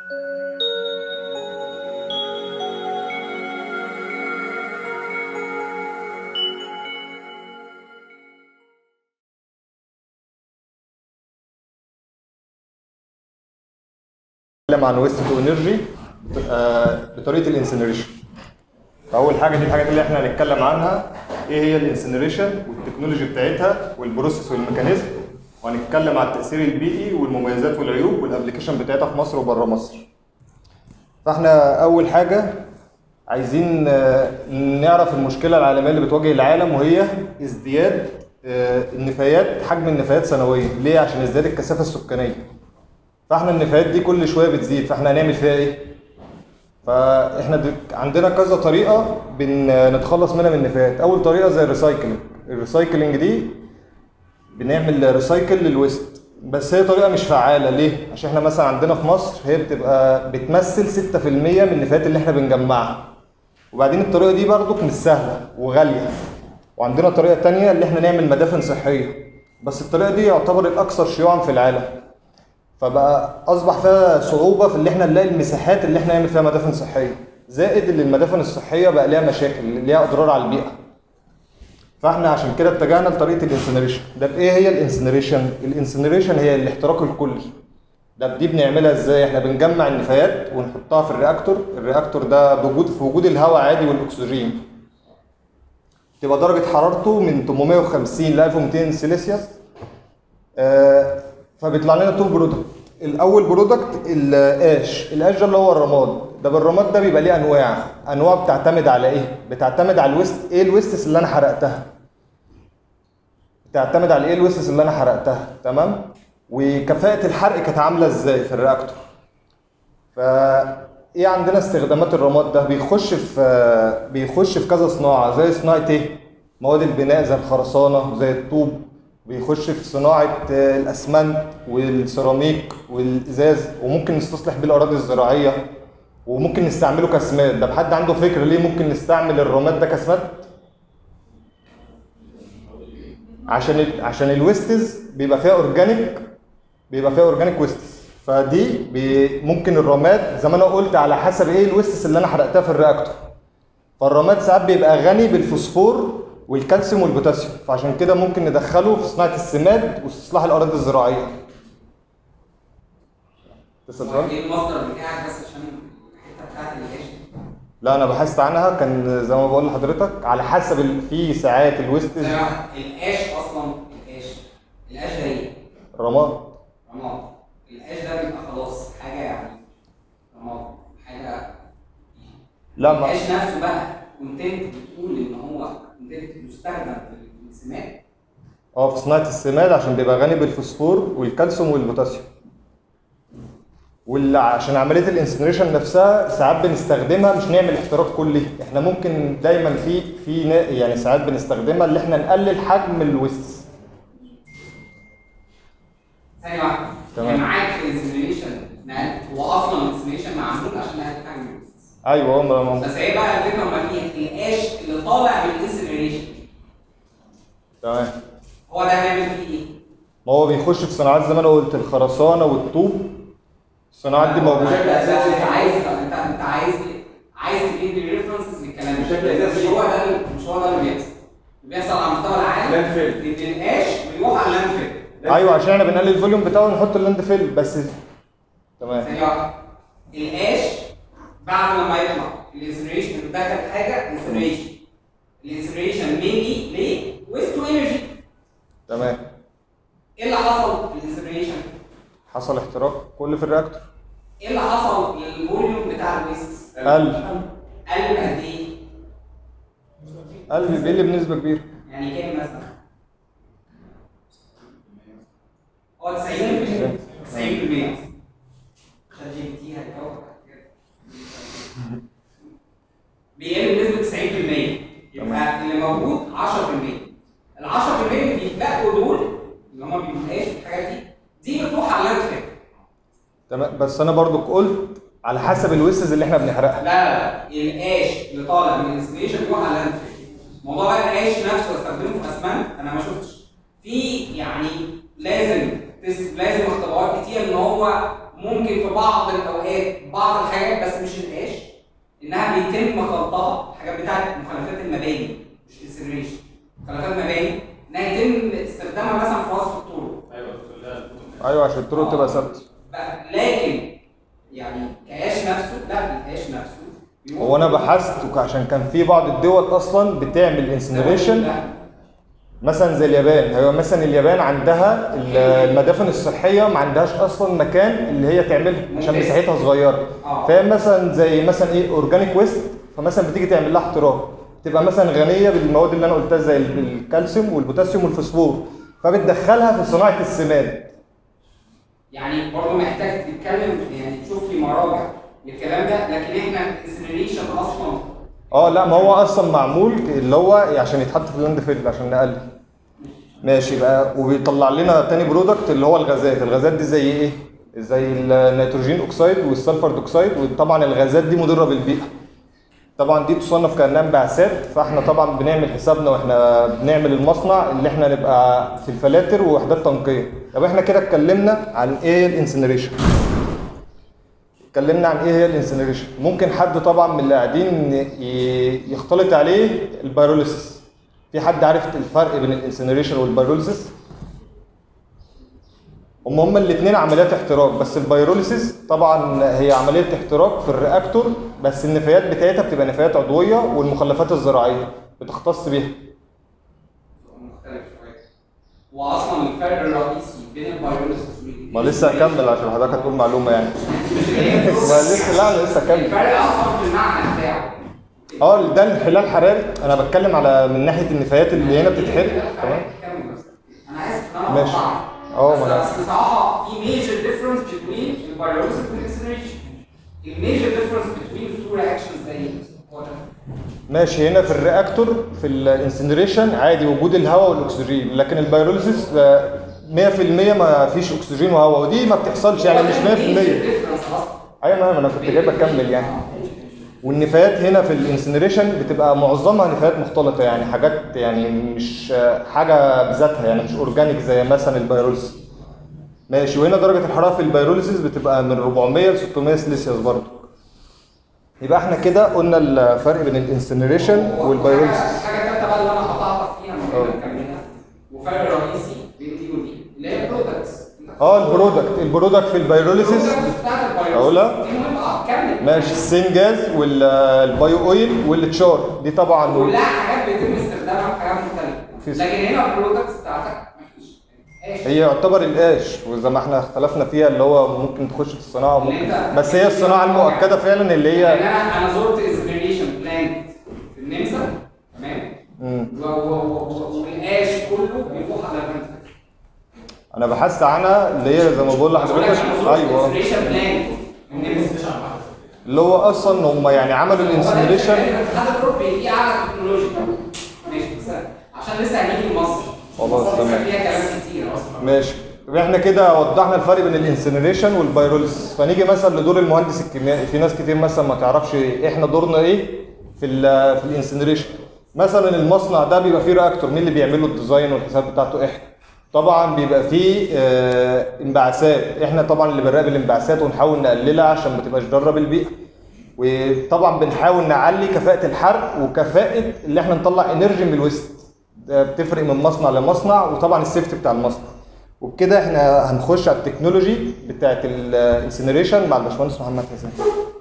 نتكلم عن ويست تو انرجي بطريقه الانسنريشن فاول حاجه دي الحاجات اللي احنا هنتكلم عنها ايه هي الانسنريشن والتكنولوجي بتاعتها والبروسيس والميكانيزم وهنتكلم على التاثير البيئي والمميزات والعيوب والابلكيشن بتاعتها في مصر وبره مصر فاحنا اول حاجه عايزين آه، نعرف المشكله العالميه اللي بتواجه العالم وهي ازدياد آه، النفايات حجم النفايات سنويا ليه عشان ازدياد الكثافه السكانيه فاحنا النفايات دي كل شويه بتزيد فاحنا هنعمل فيها ايه فاحنا د- عندنا كذا طريقه بنتخلص منها من النفايات اول طريقه زي الريسايكلينج الريسايكلينج دي بنعمل ريسايكل للويست بس هي طريقه مش فعاله ليه عشان احنا مثلا عندنا في مصر هي بتبقى بتمثل 6% من النفايات اللي احنا بنجمعها وبعدين الطريقه دي برضك مش سهله وغاليه وعندنا طريقه تانية اللي احنا نعمل مدافن صحيه بس الطريقه دي يعتبر الاكثر شيوعا في العالم فبقى اصبح فيها صعوبه في اللي احنا نلاقي المساحات اللي احنا نعمل فيها مدافن صحيه زائد ان المدافن الصحيه بقى ليها مشاكل ليها اضرار على البيئه فاحنا عشان كده اتجهنا لطريقه الانسنريشن ده بايه هي الانسنريشن الانسنريشن هي الاحتراق الكلي ده دي بنعملها ازاي احنا بنجمع النفايات ونحطها في الرياكتور الرياكتور ده بوجود في وجود الهواء عادي والاكسجين تبقى درجه حرارته من 850 ل 1200 سيليسيوس آه، فبيطلع لنا تو برودكت الاول برودكت القاش القاش ده اللي هو الرماد ده بالرماد ده بيبقى ليه انواع انواع بتعتمد على ايه بتعتمد على الويست ايه الويستس اللي انا حرقتها بتعتمد على ايه الويستس اللي انا حرقتها تمام وكفاءه الحرق كانت عامله ازاي في الرياكتور ف ايه عندنا استخدامات الرماد ده بيخش في بيخش في كذا صناعه زي صناعه ايه مواد البناء زي الخرسانه زي الطوب بيخش في صناعه آه، الاسمنت والسيراميك والازاز وممكن نستصلح بيه الاراضي الزراعيه وممكن نستعمله كسمات ده حد عنده فكره ليه ممكن نستعمل الرماد ده كسمات عشان ال... عشان الويستز بيبقى فيها اورجانيك بيبقى فيها اورجانيك ويستس فدي بي... ممكن الرماد زي ما انا قلت على حسب ايه الويستس اللي انا حرقتها في الرياكتور فالرماد ساعات بيبقى غني بالفوسفور والكالسيوم والبوتاسيوم فعشان كده ممكن ندخله في صناعه السماد واستصلاح الاراضي الزراعيه لسه سؤال؟ ايه المصدر بتاعك بس عشان الحته بتاعت القش لا انا بحثت عنها كان زي ما بقول لحضرتك على حسب ال... في ساعات الويستز ثانية واحدة، القاش اصلا القاش القاش ده ايه؟ رماد رماد القاش ده بيبقى خلاص حاجه يعني رماد حاجه لا ما القاش نفسه بقى كونتنت بتقول ان هو كونتنت يستخدم في السمات اه في صناعه السماد عشان بيبقى غني بالفوسفور والكالسيوم والبوتاسيوم واللي عشان عمليه الانسنريشن نفسها ساعات بنستخدمها مش نعمل احتراق كلي احنا ممكن دايما في في نا- يعني ساعات بنستخدمها اللي احنا نقلل حجم الويستس ثانيه واحده تمام. يعني معاك في الانسنريشن هو اصلا الانسنريشن معمول عشان نقلل حجم الويست. ايوه هو ما- ما- بس هي بقى الفكره ما فيها القاش اللي طالع من الانسنريشن تمام هو ده هيعمل فيه ايه؟ ما هو بيخش في صناعات زي ما انا قلت الخرسانه والطوب الصناعات دي موجوده بشكل اساسي انت عايز انت انت عايز عايز تجيب لي ريفرنسز للكلام ده بشكل أساسي. مش هو ده ال- مش هو ده اللي بيحصل اللي بيحصل على مستوى العالم لاند فيل. ان القاش بيروح على اللاند فيل ايوه عشان احنا بنقلل الفوليوم بتاعه ونحط اللاند فيل بس تمام ثانيه واحده القاش بعد لما يطلع الانسنريشن بتدخل حاجه انسنريشن الانسنريشن مينلي ليه؟ ويست تو انرجي تمام ايه اللي حصل في الانسنريشن؟ حصل احتراق كل في الرياكتور ايه اللي حصل للفوليوم بتاع الويست؟ قل قل بقد ايه؟ قل بيقل بنسبه كبيره يعني كام مثلا؟ هو 90% 90% عشان جي بي تي هيجاوب على كده. بيقل بنسبة 90% يبقى اللي موجود 10% ال 10% اللي بيتبقوا دول اللي هم بيبقاش الحاجات دي دي بتروح على اللاند فيل تمام بس انا برضو قلت على حسب الويستز اللي احنا بنحرقها لا لا لا القاش اللي طالع من الانسبيشن بيروح على اللاند فيل موضوع بقى القاش نفسه استخدمه في اسمنت انا ما شفتش في يعني لازم تس- لازم اختبارات كتير ان هو ممكن في بعض الاوقات بعض الحاجات بس مش القاش انها بيتم خلطها الحاجات بتاعت مخلفات المباني مش انسنريشن مخلفات مباني انها يتم استخدامها مثلا في وصف الطرق ايوه عشان الطرق تبقى ثابته بقى- لكن يعني كاش نفسه لا الكاش نفسه بيقول- هو انا بحثت عشان كان في بعض الدول اصلا بتعمل انسنريشن لا. مثلا زي اليابان هو مثلا اليابان عندها ال- المدافن الصحيه ما عندهاش اصلا مكان اللي هي تعملها عشان ممتاز. مساحتها صغيره آه. فهي مثلا زي مثلا ايه اورجانيك ويست فمثلا بتيجي تعمل لها احتراق تبقى مثلا غنيه بالمواد اللي انا قلتها زي ال- الكالسيوم والبوتاسيوم والفوسفور فبتدخلها في صناعه السماد يعني برضه محتاج تتكلم يعني تشوف لي مراجع للكلام ده لكن احنا الانسنريشن اصلا اه لا ما هو اصلا معمول اللي هو عشان يتحط في اللاند فيل عشان نقلل ماشي بقى وبيطلع لنا تاني برودكت اللي هو الغازات الغازات دي زي ايه زي النيتروجين اوكسيد والسلفر دوكسيد وطبعا الغازات دي مضره بالبيئه طبعا دي تصنف كانها انبعاثات فاحنا طبعا بنعمل حسابنا واحنا بنعمل المصنع اللي احنا نبقى في الفلاتر ووحدات تنقيه طب احنا كده اتكلمنا عن ايه الانسنريشن اتكلمنا عن ايه هي الانسنريشن ممكن حد طبعا من اللي قاعدين ي- يختلط عليه البيروليسيس في حد عارف الفرق بين الانسنريشن والبيروليسيس هم هما الاثنين عمليات احتراق بس البيروليسيس طبعا هي عمليه احتراق في الرياكتور بس النفايات بتاعتها بتبقى نفايات عضويه والمخلفات الزراعيه بتختص بيها مختلف شويه واصلا الفرق الرئيسي بين البيولوجيست ما لسه هكمل عشان حضرتك هتقول معلومه يعني ما لسه لا انا لسه هكمل الفرق اصلا في المعنى بتاعه اه ده الانحلال الحراري انا بتكلم على من ناحيه النفايات اللي هنا بتتحرق تمام كمل بس. انا اسف ان انا ماشي. قطعت. اه، بس- ما أنا- بس بصراحه في ميجر ديفرنس بين البيولوجيست والانسنريشن الميجر ديفرنس بين التو رياكشنز ده ايه؟ هو ده. ماشي هنا في الرياكتور في الانسنريشن عادي وجود الهواء والاكسجين لكن البيروليسيس آه، 100% ما فيش اكسجين وهواء ودي ما بتحصلش يعني مش 100% ديفرنس اصلا ايوه ما انا كنت جايب اكمل يعني والنفايات هنا في الانسنريشن بتبقى معظمها نفايات مختلطه يعني حاجات يعني مش آه، حاجه بذاتها يعني مش اورجانيك زي مثلا البيروليسيس ماشي وهنا درجه الحراره في البيروليسيس بتبقى من 400 ل 600 سلسيوس برضه يبقى احنا كده قلنا الفرق بين الانسنريشن والبيروليسيس الحاجه الثالثه بقى اللي انا قطعتك فيها من اه. غير ما نكملها وفرق رئيسي بين دي ودي اللي هي البرودكتس اه البرودكت البرودكت في البيروليسيس بتاعت البيولوجيست أقولها؟ دي مهمه اه كمل ماشي السين جاز والبايو اويل والتشار دي طبعا كلها حاجات بيتم استخدامها في حاجات مختلفه في- لكن هنا البرودكتس بتاعتك مفيش ايش هي يعتبر القاش وزي ما احنا اختلفنا فيها اللي هو ممكن تخش في الصناعه ممكن بس هي الصناعه المؤكده فعلا اللي يعني هي انا انا زرت انسبيريشن بلانت في النمسا تمام مم. و- و- و- والقاش كله بيفوق على البنت انا بحثت عنها اللي هي زي ما بقول لحضرتك ايوه انسبيريشن بلانت في النمسا اللي هو اصلا هم يعني عملوا الانسنريشن الاتحاد الاوروبي ليه اعلى تكنولوجيا ماشي بس عشان لسه هنيجي لمصر خلاص، مصر لسه تمام. فيها كلام كتير اصلا ماشي يبقى احنا كده وضحنا الفرق بين الانسنريشن والبيروليسيس فنيجي مثلا لدور المهندس الكيميائي في ناس كتير مثلا ما تعرفش احنا دورنا ايه في ال في الانسنريشن مثلا المصنع ده بيبقى فيه رياكتور مين اللي بيعمل له الديزاين والحساب بتاعته احنا طبعا بيبقى فيه آه، انبعاثات احنا طبعا اللي بنراقب الانبعاثات ونحاول نقللها عشان ما تبقاش ضاره بالبيئه وطبعا بنحاول نعلي كفاءه الحرق وكفاءه اللي احنا نطلع انرجي من الويست ده بتفرق من مصنع لمصنع وطبعا السيفتي بتاع المصنع وبكده احنا هنخش على التكنولوجي بتاعت الانسنريشن مع الباشمهندس محمد حسين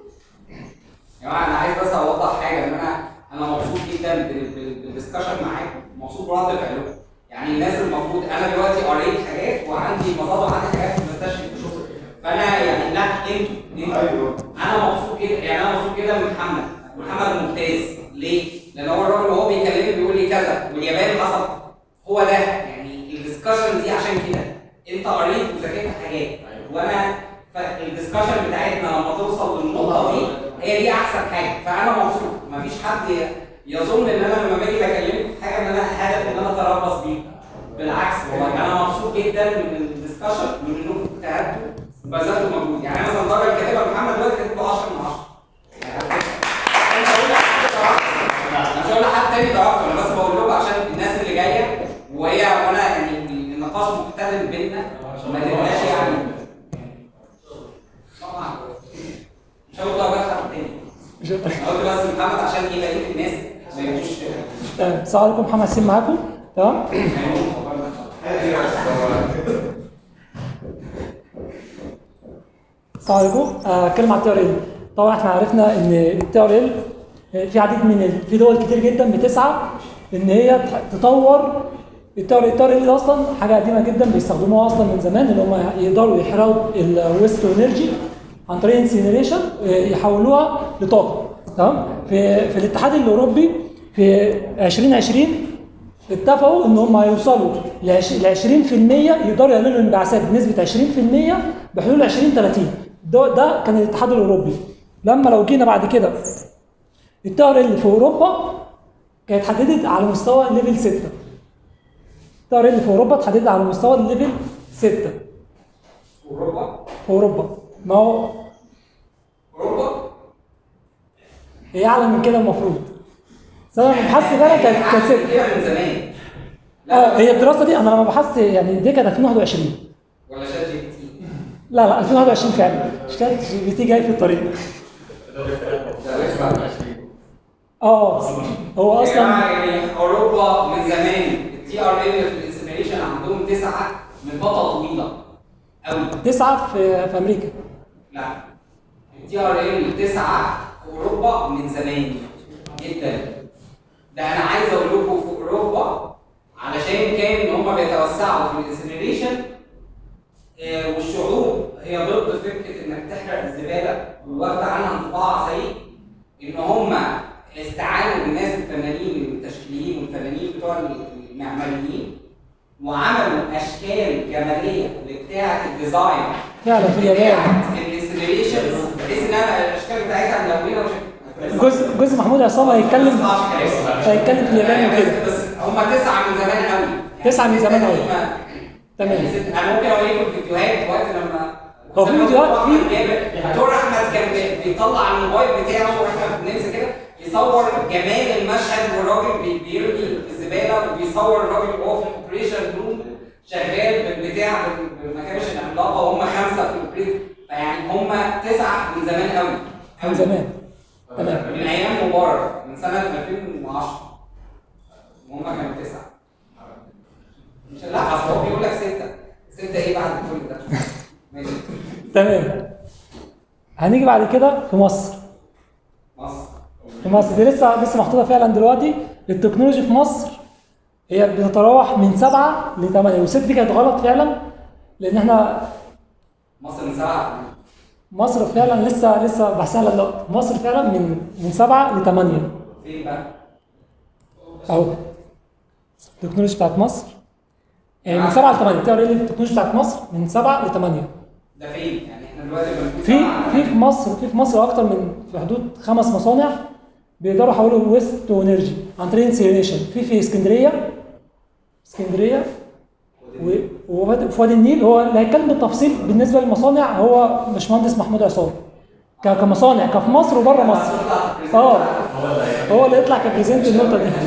يا جماعه انا عايز بس اوضح حاجه ان انا انا مبسوط جدا بال- بال- بالدسكشن معاكم مبسوط برد فعلكم يعني الناس المفروض انا دلوقتي قريت حاجات وعندي مصادر وعندي حاجات بستشفي بشوفها فانا يعني لا انتوا انتوا أيوه. انا مبسوط جدا يعني انا مبسوط جدا من محمد محمد ممتاز ليه؟ لان هو الراجل وهو بيكلمني بيقول لي كذا واليابان حصل هو ده يعني الدسكشن دي عشان كده انت قريت وذاكرت حاجات وانا فالدسكشن بتاعتنا لما توصل للنقطه دي هي دي احسن حاجه فانا مبسوط مفيش حد ي- يظن ان انا لما باجي بكلمكم في حاجه ان انا هدف ان انا اتربص بيه بالعكس والله انا مبسوط جدا من الدسكشن من انكم اجتهدتوا وبذلتوا مجهود يعني أنا مثلا الدرجه اللي كاتبها محمد دلوقتي كاتب له 10 من 10 يعني على فكرة. أنا مش هقول لحد درجته. انا مش هقول لحد تاني درجته انا بس بقول لكم عشان الناس اللي جايه وهي وانا يعني النقاش محتدم بينا ما تبقاش يعني انا قلت بس محمد عشان ايه بقيه الناس ما يبقوش تمام السلام عليكم محمد حسين معاكم تمام السلام عليكم آه، اتكلم عن التي ار ال طبعا احنا عرفنا ان التي ار ال في عديد من ال- في دول كتير جدا بتسعى ان هي تح- تطور التي ار التي ار ال اصلا حاجه قديمه جدا بيستخدموها اصلا من زمان ان هم يقدروا يحرقوا الويست انرجي عن طريق انسينريشن يحولوها لطاقه تمام في في الاتحاد الاوروبي في 2020 اتفقوا ان هم هيوصلوا ل 20% يقدروا يقللوا الانبعاثات بنسبه 20% بحلول 2030 ده ده كان الاتحاد الاوروبي لما لو جينا بعد كده التار اللي في اوروبا كانت اتحددت على مستوى ليفل 6 التار اللي في اوروبا اتحددت على مستوى ليفل 6 اوروبا في اوروبا ما هو اوروبا هي اعلى من كده المفروض بس انا بحس فعلا كانت كانت 6 كده من زمان اه هي الدراسه دي انا لما بحثت يعني دي كانت 2021 ولا شات جي بي تي لا لا 2021 فعلا شات جي بي تي جاي في الطريق اه هو يا اصلا جماعة يعني اوروبا من زمان التي ار ال في الانسبريشن عندهم تسعه من فتره طويله قوي تسعه في في امريكا لا التي ار ال تسعه في اوروبا من زمان جدا ده انا عايز اقول لكم في اوروبا علشان كان ان هم بيتوسعوا في الانسنريشن آه، والشعوب هي ضد فكره انك تحرق الزباله وواخده عنها انطباع سيء ان هم استعانوا بالناس الفنانين التشكيليين والفنانين بتوع المعماريين وعملوا اشكال جماليه بتاعه الديزاين فعلا في اليابان الانسنريشنز بحيث انها الاشكال بتاعتها ملونه وشكل جزء جزء محمود عصام هيتكلم هيتكلم في اليابان وكده بس هم تسعه من زمان قوي تسعة من زمان قوي. تمام تمام انا ممكن اوريكم فيديوهات وقت لما هو في فيديوهات في- دكتور احمد كان بي- بيطلع الموبايل بتاعه واحنا بنمسك كده يصور جمال المشهد والراجل بي- بيرمي في الزباله وبيصور الراجل وهو في الاوبريشن روم شغال بالبتاع بالمكابش العملاقه وهم خمسه في الاوبريشن فيعني هم تسعه من زمان قوي من زمان تمام من ايام مبارك من سنه 2010 وهم كانوا تسعه مش لا اصل هو بيقول لك سته سته ايه بعد كل ده ماشي تمام هنيجي بعد كده في مصر مصر في مصر دي لسه لسه محطوطه فعلا دلوقتي التكنولوجي في مصر هي بتتراوح من سبعه لثمانيه والست دي كانت غلط فعلا لان احنا مصر من سبعه مصر فعلا لسه لسه بحثها لها دلوقتي مصر فعلا من من سبعه لثمانيه فين بقى؟ اهو التكنولوجي بتاعت مصر يعني من سبعه لثمانيه تقرا ايه التكنولوجي بتاعت مصر من سبعه لثمانيه ده فين؟ يعني احنا دلوقتي بنقول في سبعة. في في مصر في في مصر اكتر من في حدود خمس مصانع بيقدروا يحولوا ويست تو انرجي عن طريق انسيريشن في في اسكندريه اسكندريه و- ووادي- وفي وادي النيل هو اللي هيتكلم بالتفصيل بالنسبه للمصانع هو باشمهندس محمود عصام ك- كمصانع كفي مصر وبره مصر اه هو اللي يطلع كبريزنت النقطه دي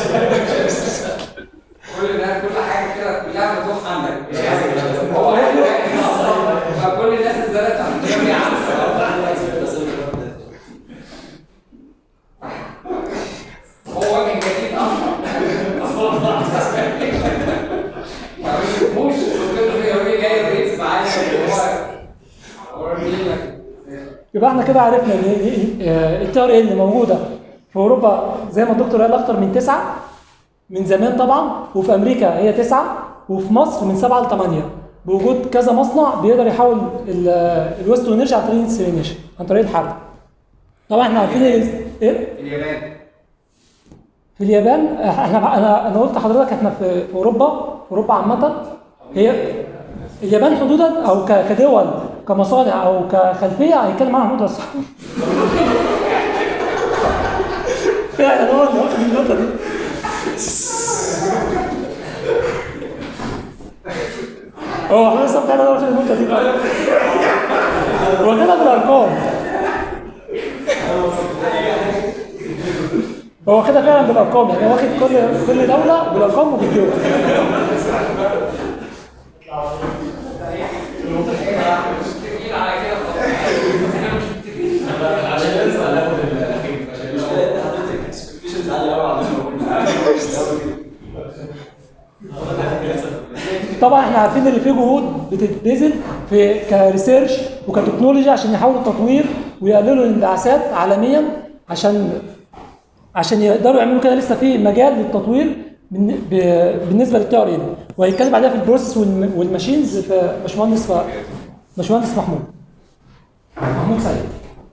كل ده كل حاجه كده كلها بتروح عندك هو قاعد فكل الناس اتزادت عندهم يا عم هو وجه جديد اصلا ما بيشوفوش كل يومين جاي بريتس معايا هو هو مين لك يبقى احنا كده عرفنا ان التي ار اللي موجوده في اوروبا زي ما الدكتور قال اكتر من تسعه من زمان طبعا وفي امريكا هي تسعه وفي مصر من سبعه لثمانيه بوجود كذا مصنع بيقدر يحول ال- الويست انرجي عن طريق الانسينيشن عن طريق الحرق طبعا احنا عارفين ال- ايه اليابان في اليابان احنا انا انا قلت لحضرتك احنا في في اوروبا في اوروبا عامه هي اليابان حدودا او ك- كدول كمصانع او كخلفيه هيتكلم عنها محمود عصام فعلا هو اللي واخد النقطه دي هو محمود عصام فعلا هو واخد النقطه دي هو كده بالارقام هو واخدها فعلا بالارقام يعني هو واخد كل كل دوله بالارقام وباليوم متفقين على كده طبعا احنا مش متفقين عارفين ان في جهود بتتبذل في كريسيرش وكتكنولوجي عشان يحاولوا التطوير ويقللوا الانبعاثات عالميا عشان عشان يقدروا يعملوا كده لسه في مجال للتطوير بالن- ب- بالنسبه للتي ار ان وهيتكلم بعدها في البروسيس والم- والماشينز في باشمهندس ف- باشمهندس محمود محمود سعيد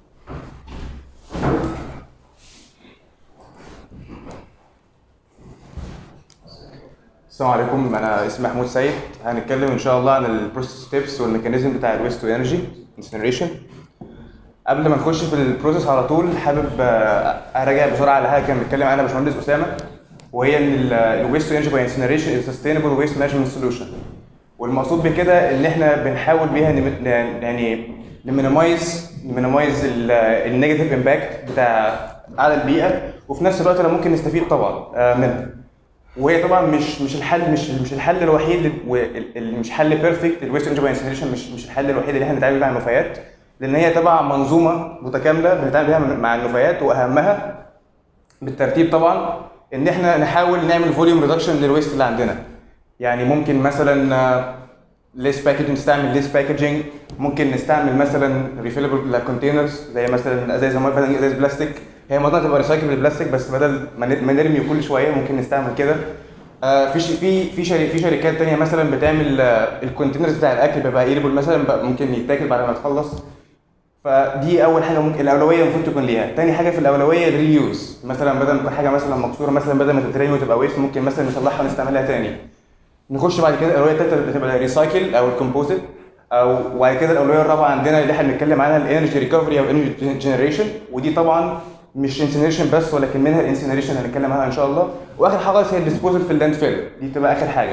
السلام عليكم انا اسمي محمود سيد هنتكلم ان شاء الله عن البروسيس ستيبس والميكانيزم بتاع الويست تو انرجي انسنريشن قبل ما نخش في البروسيس على طول حابب آه، اراجع بسرعه على حاجه كان بيتكلم عنها باشمهندس اسامه وهي ان الويست تو انرجي باي انسنريشن از سستينبل ويست مانجمنت سوليوشن والمقصود بكده ان احنا بنحاول بيها نم- يعني نمينيمايز نمينيمايز النيجاتيف امباكت بتاع على البيئه وفي نفس الوقت انا ممكن نستفيد طبعا آه، منها وهي طبعا مش مش الحل مش مش الحل الوحيد وال- ال- مش حل بيرفكت الويست انرجي انسنريشن مش مش الحل الوحيد اللي احنا بنتعامل بيه مع النفايات لان هي تبع منظومه متكامله بنتعامل بيها مع النفايات واهمها بالترتيب طبعا ان احنا نحاول نعمل فوليوم ريدكشن للويست اللي عندنا يعني ممكن مثلا ليس باكج نستعمل ليس باكجينج ممكن نستعمل مثلا ريفيلبل كونتينرز زي مثلا ازاز ميه بدل ازاز بلاستيك هي الموضوع تبقى ريسايكل بلاستيك بس بدل ما ن- ما نرمي كل شويه ممكن نستعمل كده آه، في ش- في في شري- في شركات تانية مثلا بتعمل الكونتينرز بتاع الاكل بيبقى ايربل مثلا بقى ممكن يتاكل بعد ما تخلص فدي اول حاجه ممكن الاولويه المفروض تكون ليها تاني حاجه في الاولويه الريوز مثلا بدل ما تكون حاجه مثلا مكسوره مثلا بدل ما تترمي وتبقى ويست ممكن مثلا نصلحها ونستعملها تاني نخش بعد كده الاولويه الثالثه بتبقى الريسايكل او الكومبوزيت او وبعد كده الاولويه الرابعه عندنا اللي احنا بنتكلم عنها الانرجي ريكفري او انرجي جنريشن ودي طبعا مش انسنريشن بس ولكن منها الانسنريشن هنتكلم عنها ان شاء الله واخر حاجه خالص هي الديسبوزل في اللاند فيل دي تبقى اخر حاجه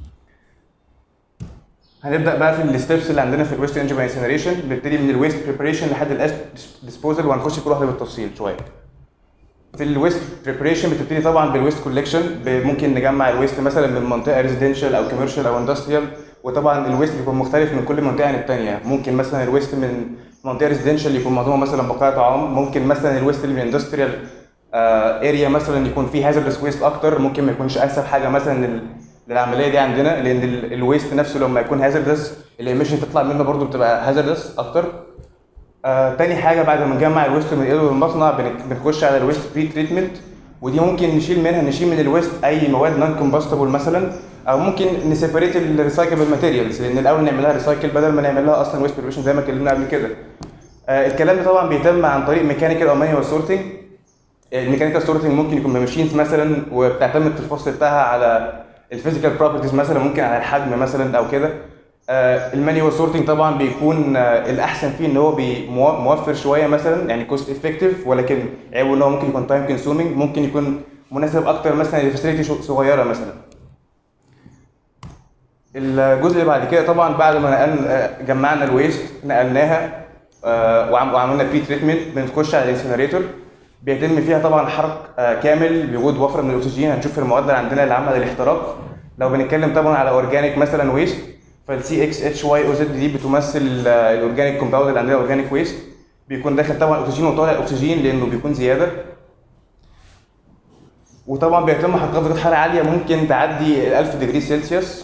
هنبدا بقى في الستبس اللي عندنا في الويست انرجي انسنريشن بنبتدي من الويست بريبريشن لحد الاست ديسبوزل وهنخش في كل واحده بالتفصيل شويه في الويست بريبريشن بتبتدي طبعا بالويست كولكشن ممكن نجمع الويست مثلا من منطقه ريزيدنشال او كوميرشال او اندستريال وطبعا الويست بيكون مختلف من كل منطقه عن الثانيه ممكن مثلا الويست من منطقه ريزيدنشال يكون معظمها مثلا بقايا طعام ممكن مثلا الويست اللي من اندستريال اريا مثلا يكون فيه هازardous ويست اكتر ممكن ما يكونش انسب حاجه مثلا لل- للعمليه دي عندنا لان ال- الويست نفسه لما يكون هازardous الايميشن تطلع منه برضه بتبقى هازardous اكتر آه، تاني حاجه بعد ما نجمع الويست من ايده المصنع بن- بنخش على الويست بري تريتمنت ودي ممكن نشيل منها نشيل من الويست اي مواد نون كومباستبل مثلا او ممكن نسيبريت الريسايكلبل ماتيريالز لان الاول نعملها ريسايكل بدل ما نعملها اصلا ويست بريبريشن زي ما اتكلمنا قبل كده آه، الكلام ده طبعا بيتم عن طريق ميكانيكال او مانيوال سورتنج الميكانيكال سورتنج ممكن يكون بماشينز مثلا وبتعتمد في الفصل بتاعها على الفيزيكال بروبرتيز مثلا ممكن على الحجم مثلا او كده المانيوال سورتنج طبعا بيكون آه، الاحسن فيه ان هو بي- مو- موفر شويه مثلا يعني كوست افكتيف ولكن عيبه ان هو ممكن يكون تايم كونسومينج ممكن يكون مناسب اكتر مثلا لفاسيلتي صغيره مثلا الجزء اللي بعد كده طبعا بعد ما نقلنا جمعنا الويست نقلناها آه، وعم- وعملنا بري تريتمنت بنخش على الانسينريتور بيتم فيها طبعا حرق آه، كامل بوجود وفره من الاكسجين هنشوف المواد اللي عندنا اللي عامله للاحتراق لو بنتكلم طبعا على اورجانيك مثلا ويست فالسي اكس اتش واي او زد دي بتمثل الاورجانيك كومباوند اللي عندنا اورجانيك ويست بيكون داخل طبعا اكسجين وطالع اكسجين لانه بيكون زياده وطبعا بيتم حرق درجه حراره عاليه ممكن تعدي ال 1000 ديجري سيلسيوس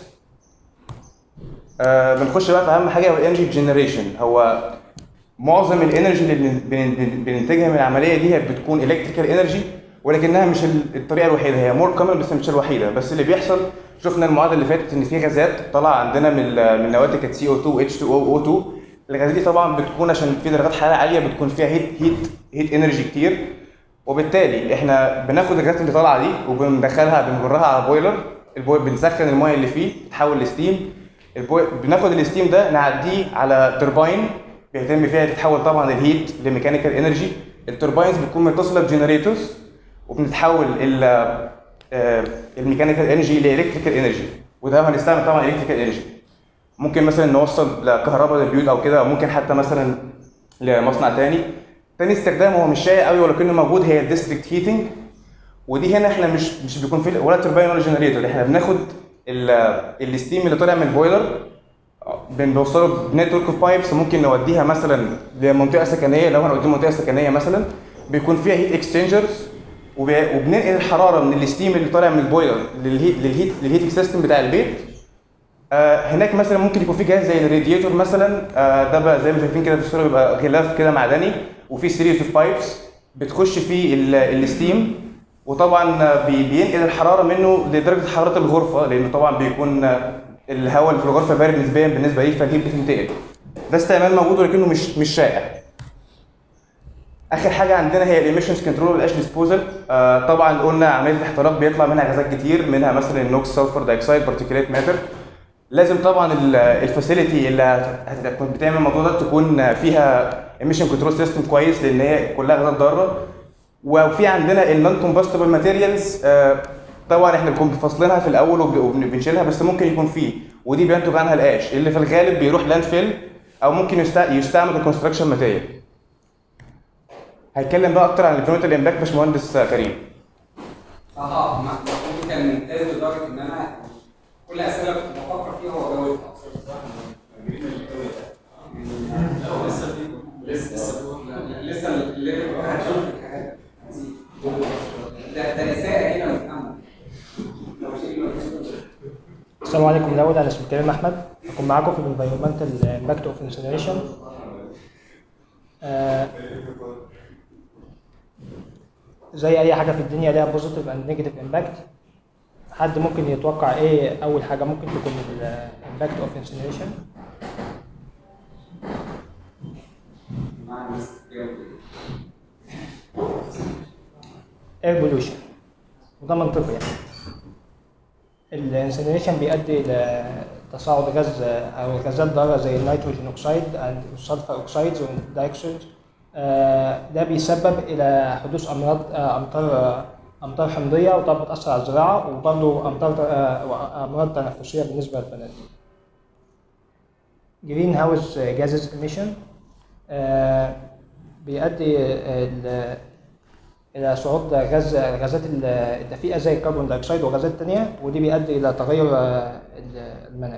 آه بنخش بقى في اهم حاجه هو الانرجي جنريشن هو معظم الانرجي اللي بن- بن- بن- بننتجها من العمليه دي هي بتكون الكتريكال انرجي ولكنها مش ال- الطريقه الوحيده هي مور كومن بس مش الوحيده بس اللي بيحصل شفنا المعادله اللي فاتت ان في غازات طالعه عندنا من ال- من النواتج كانت سي او 2 اتش 2 او 2 الغازات دي طبعا بتكون عشان في درجات حراره عاليه بتكون فيها هيت هيت هيت انرجي كتير وبالتالي احنا بناخد الغازات اللي طالعه دي وبندخلها بنجرها على بويلر البوي بنسخن المايه اللي فيه تتحول لستيم البوي بناخد الستيم ده نعديه على ترباين بيتم فيها تتحول طبعا الهيت لميكانيكال انرجي الترباينز بتكون متصله بجنريتورز وبنتحول ال آه، الميكانيكال انرجي لالكتريكال انرجي وده هنستعمل طبعا الكتريكال انرجي ممكن مثلا نوصل لكهرباء للبيوت او كده او ممكن حتى مثلا لمصنع تاني تاني استخدام هو مش شائع قوي ولكنه موجود هي الديستريكت هيتنج ودي هنا احنا مش مش بيكون في ولا تربين ولا جنريتور احنا بناخد ال- الستيم اللي طالع من البويلر بنوصله بنتورك اوف بايبس ممكن نوديها مثلا لمنطقه سكنيه لو هنوديه منطقه سكنيه مثلا بيكون فيها هيت اكسشينجرز وبننقل الحراره من الستيم اللي طالع من البويلر للهيت للهيت للهيتنج سيستم بتاع البيت آه، هناك مثلا ممكن يكون في جهاز زي الرادياتور مثلا آه، ده بقى زي ما شايفين كده في الصوره بيبقى غلاف كده معدني وفي سيريز اوف بايبس بتخش فيه ال- الستيم وطبعا آه، بي- بينقل الحراره منه لدرجه حراره الغرفه لان طبعا بيكون آه، الهواء اللي في الغرفه بارد نسبيا بالنسبه ليه فدي بتنتقل ده استعمال موجود ولكنه مش مش شائع اخر حاجه عندنا هي الايميشنز كنترول والاش ديسبوزل آه طبعا قلنا عمليه الاحتراق بيطلع منها غازات كتير منها مثلا النوكس سلفر دايكسايد بارتيكوليت ماتر لازم طبعا الفاسيلتي اللي هت- هتكون بتعمل الموضوع ده تكون فيها ايميشن كنترول سيستم كويس لان هي كلها غازات ضاره وفي عندنا النون كومباستبل ماتيريالز طبعا احنا بنكون فاصلينها في الاول وب- وبنشيلها بس ممكن يكون فيه ودي بينتج عنها القاش اللي في الغالب بيروح لاند فيل او ممكن يست- يستعمل ككونستراكشن ماتيريال هيتكلم بقى اكتر عن الانفيرمنتال امباكت باشمهندس كريم اه ما- محمود كان ممتاز لدرجه ان انا كل اسئله كنت بفكر فيها هو جاوبها لسه لسه لسه الليفل هتشوف الحاجات ده ده اساءه كده من محمد لو شيء السلام عليكم الاول انا اسمي كريم احمد هكون معاكم في الانفيرمنتال امباكت اوف انسنريشن زي اي حاجه في الدنيا ليها بوزيتيف اند نيجاتيف امباكت حد ممكن يتوقع ايه اول حاجه ممكن تكون الامباكت اوف انسنريشن مع الناس تجاوب. اير بولوشن وده منطقي يعني الانسنريشن بيؤدي لتصاعد غاز او غازات ضاره زي النيتروجين اوكسيد والسلفر اوكسيدز والدايكسيد ده بيسبب الى حدوث امراض آه، امطار آه، امطار حمضيه وطبعا بتاثر على الزراعه وبرضه امطار آه، امراض تنفسيه بالنسبه للبنات جرين هاوس جازز ايميشن بيؤدي آه، ال- الى صعود غاز غازات ال- الدفيئه زي الكربون دايوكسيد وغازات تانية ودي بيؤدي الى تغير آه، ال- المناخ.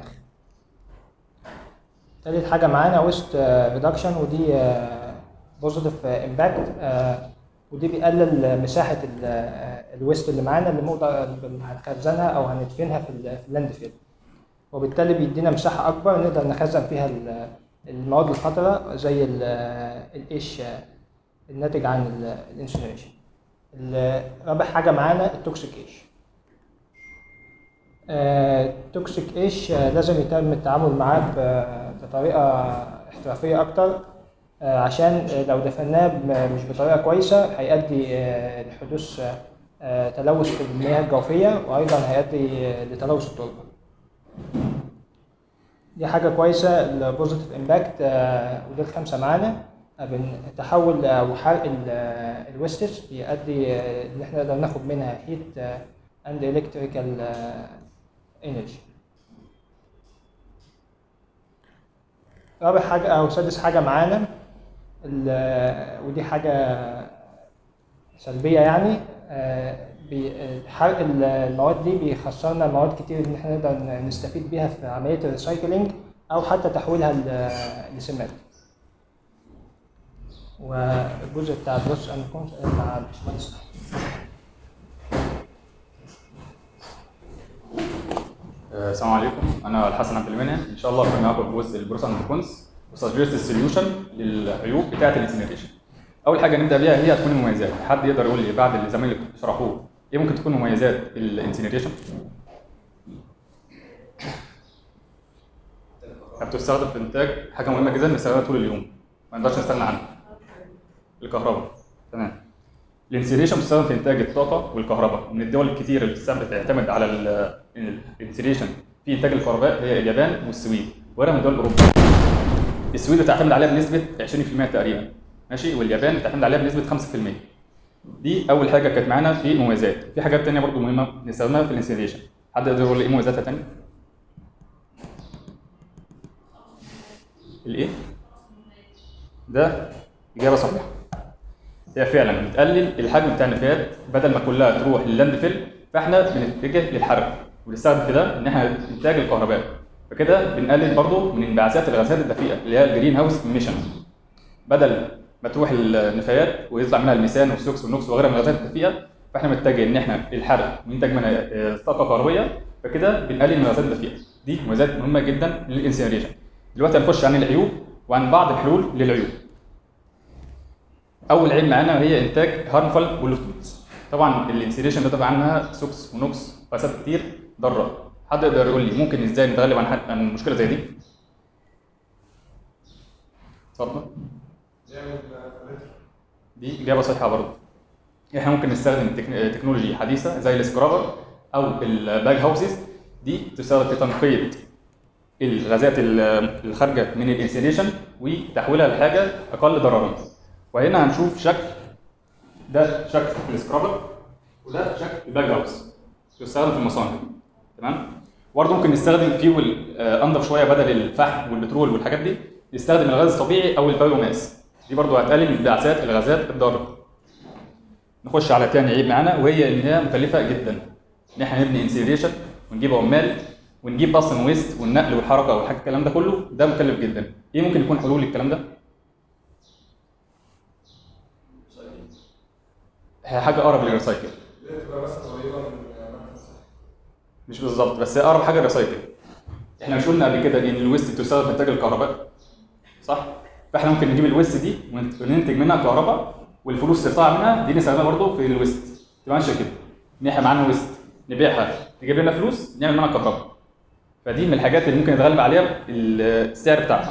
تالت حاجه معانا ويست ريدكشن ودي بوزيتيف امباكت ودي بيقلل مساحه الويست اللي معانا اللي نقدر هنخزنها او هندفنها في ال- في اللاند فيل. وبالتالي بيدينا مساحه اكبر نقدر نخزن فيها ال- المواد الخطره زي ال- القش الناتج عن الانسنريشن. رابع حاجه معانا التوكسيك ايش التوكسيك ايش لازم يتم التعامل معاه ب- بطريقه احترافيه اكتر آه، عشان آه، لو دفناه ب- مش بطريقه كويسه هيؤدي آه، لحدوث آه، تلوث في المياه الجوفيه وايضا هيؤدي آه، لتلوث التربه دي حاجه كويسه البوزيتيف امباكت ودي الخمسه معانا بن- تحول او حرق الويستس بيؤدي آه، ان احنا نقدر ناخد منها هيت اند الكتريكال انرجي رابع حاجه او سادس حاجه معانا ال- ودي حاجه سلبيه يعني آه، بي- حرق ال- المواد دي بيخسرنا مواد كتير ان احنا نقدر نستفيد بيها في عمليه الريسايكلينج او حتى تحويلها ل- لسمات والجزء بتاع البروس اند كونت مع الباشمهندس آه، السلام عليكم انا الحسن عبد المنعم ان شاء الله هكون معاكم في جزء البروس اند كونس وسجست السوليوشن للعيوب بتاعه الانسينيريشن اول حاجه نبدا بيها هي هتكون المميزات حد يقدر يقول لي بعد اللي زمايلي شرحوه ايه ممكن تكون مميزات الانسينيريشن بتستخدم في انتاج حاجه مهمه جدا بنستخدمها طول اليوم ما نقدرش نستغنى عنها الكهرباء تمام الانسيليشن بتستخدم في انتاج الطاقه والكهرباء من الدول الكتير اللي بتستعمل بتعتمد على الانسيليشن في انتاج الكهرباء هي اليابان والسويد وغيرها من دول اوروبا السويد بتعتمد عليها بنسبه 20% تقريبا ماشي واليابان بتعتمد عليها بنسبه 5% دي اول حاجه كانت معانا في المميزات في حاجات تانية برضو مهمه بنستخدمها في الانسيليشن حد يقدر يقول لي ايه مميزاتها تانية الايه ده اجابه صحيحه هي فعلا بتقلل الحجم بتاع النفايات بدل ما كلها تروح لللاند فيل فاحنا بنتجه للحرق وبنستخدم في ده ان احنا انتاج الكهرباء فكده بنقلل برضو من انبعاثات الغازات الدفيئه اللي هي الجرين هاوس ايميشن بدل ما تروح النفايات ويطلع منها الميثان والسوكس والنوكس وغيرها من الغازات الدفيئه فاحنا بنتجه ان احنا الحرق وننتج منها آه، طاقه كهربائيه فكده بنقلل من الغازات الدفيئه دي مميزات مهمه جدا للانسينريشن دلوقتي هنخش عن العيوب وعن بعض الحلول للعيوب اول عيب معانا هي انتاج هارمفul بولوتنتس طبعا الانسيريشن ده طبعا عنها سوكس ونوكس فساد كتير ضاره حد يقدر يقول لي ممكن ازاي نتغلب عن حد- عن مشكله زي دي اتفضل دي اجابه صحيحه برضه احنا ممكن نستخدم تكن- تكنولوجي حديثه زي السكرابر او الباج هاوسز دي تستخدم في تنقيه الغازات ال- الخارجه من الانسيليشن وتحويلها لحاجه اقل ضررا وهنا هنشوف شكل ده شكل السكرابر وده شكل الباج هاوس يستخدم في المصانع تمام برضه ممكن نستخدم فيول آه، انضف شويه بدل الفحم والبترول والحاجات دي نستخدم الغاز الطبيعي او البايوماس دي برضه هتقلل من انبعاثات الغازات الضاره نخش على تاني عيب معانا وهي ان هي مكلفه جدا ان احنا نبني انسيريشن ونجيب عمال ونجيب اصلا ويست والنقل والحركه والحاجه الكلام ده كله ده مكلف جدا ايه ممكن يكون حلول للكلام ده هي حاجه اقرب للريسايكل مش بالظبط بس هي اقرب حاجه الريسايكل احنا مش قلنا قبل كده ان الويست تستخدم في انتاج الكهرباء صح فاحنا ممكن نجيب الويست دي ونت- وننتج منها كهرباء والفلوس اللي طالعه منها دي نستخدمها برضه في الويست تبقى ماشيه كده ان احنا معانا ويست نبيعها تجيب لنا فلوس نعمل منها كهرباء فدي من الحاجات اللي ممكن نتغلب عليها السعر بتاعها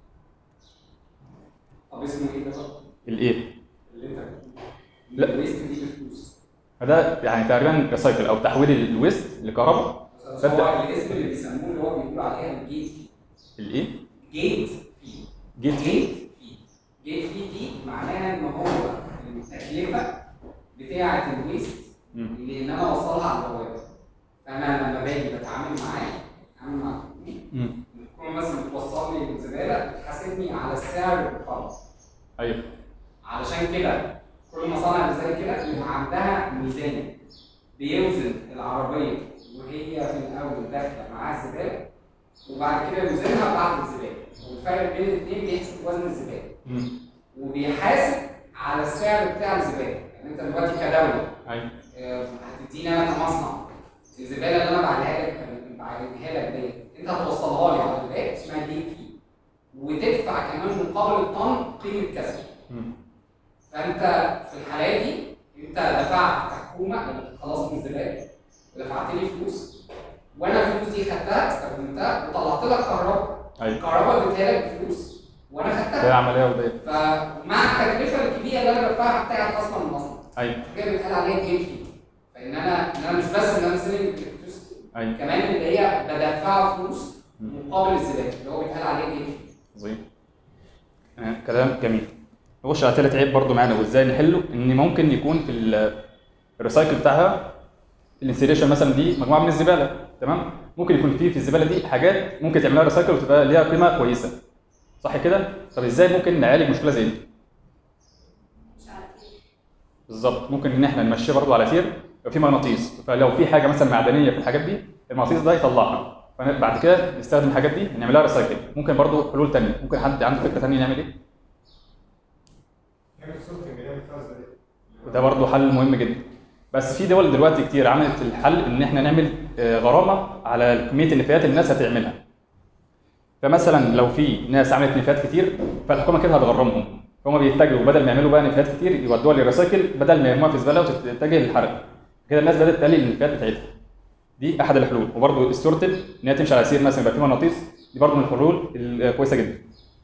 طب اسمه ايه ده بقى؟ الايه اللي انت لا. لا الويست دي بفلوس فده يعني تقريبا ريسايكل او تحويل الويست لكهرباء بس هو الاسم اللي بيسموه اللي هو بيقولوا عليها الجيت الايه جيت في جيت في جيت في جيت في دي معناها ان هو التكلفه بتاعه الويست مم. اللي ان انا اوصلها على البوابه فانا لما باجي بتعامل معاه بتعامل مع مم. تكون مثلا بتوصل لي الزباله بتحاسبني على السعر بالخلاص ايوه علشان كده كل المصانع اللي زي كده بيبقى عندها ميزان بيوزن العربيه وهي في الاول داخله معاها الزباله وبعد كده يوزنها بعد الزباله والفرق بين الاثنين بيحسب وزن الزباله مم. وبيحاسب على السعر بتاع الزباله يعني انت دلوقتي كدوله ايوه آه، هتديني انا كمصنع الزباله اللي انا بعدها لك بعدها لك ديت انت هتوصلها لي على الباب اسمها دي في وتدفع كمان مقابل الطن قيمه كذا مم. فانت في الحالة دي انت دفعت كحكومه لما خلصت من الزباله ودفعت لي فلوس وانا الفلوس دي خدتها استخدمتها وطلعت لك كهرباء ايوه الكهرباء اديتها لك بفلوس وانا ده خدتها عمليه وديه فمع التكلفه الكبيره اللي انا بدفعها بتاعت اصلا المصنع ايوه كده بيتقال عليها جيت في فان انا ان انا مش بس ان انا سيلينج ايوه كمان اللي هي بدفعها فلوس مم. مقابل الزباله اللي هو بيتقال عليها جيت في عظيم آه، كلام جميل نخش على ثالث عيب برضو معانا وازاي نحله ان ممكن يكون في ال- الريسايكل بتاعها الانسيليشن مثلا دي مجموعه من الزباله تمام ممكن يكون في في الزباله دي حاجات ممكن تعملها ريسايكل وتبقى ليها قيمه كويسه صح كده طب ازاي ممكن نعالج مشكله زي دي بالظبط ممكن ان احنا نمشيها برضو على تير يبقى في مغناطيس فلو في حاجه مثلا معدنيه في الحاجات دي المغناطيس ده يطلعها فبعد كده نستخدم الحاجات دي نعملها ريسايكل ممكن برضو حلول تانية ممكن حد عنده فكره تانية نعمل ايه نعمل سورتنج نعمل فيها ازاي؟ وده برضه حل مهم جدا بس في دول دلوقتي كتير عملت الحل ان احنا نعمل آه، غرامه على كميه النفايات اللي الناس هتعملها فمثلا لو في ناس عملت نفايات كتير فالحكومه كده هتغرمهم فهم بيتجهوا بدل ما يعملوا بقى نفايات كتير يودوها للريسايكل بدل ما يرموها في زباله وتتجه للحرق كده الناس بدات تقلل النفايات بتاعتها دي احد الحلول وبرضه السورتد ان هي تمشي على سير مثلا يبقى في مغناطيس دي برضه من الحلول الكويسه جدا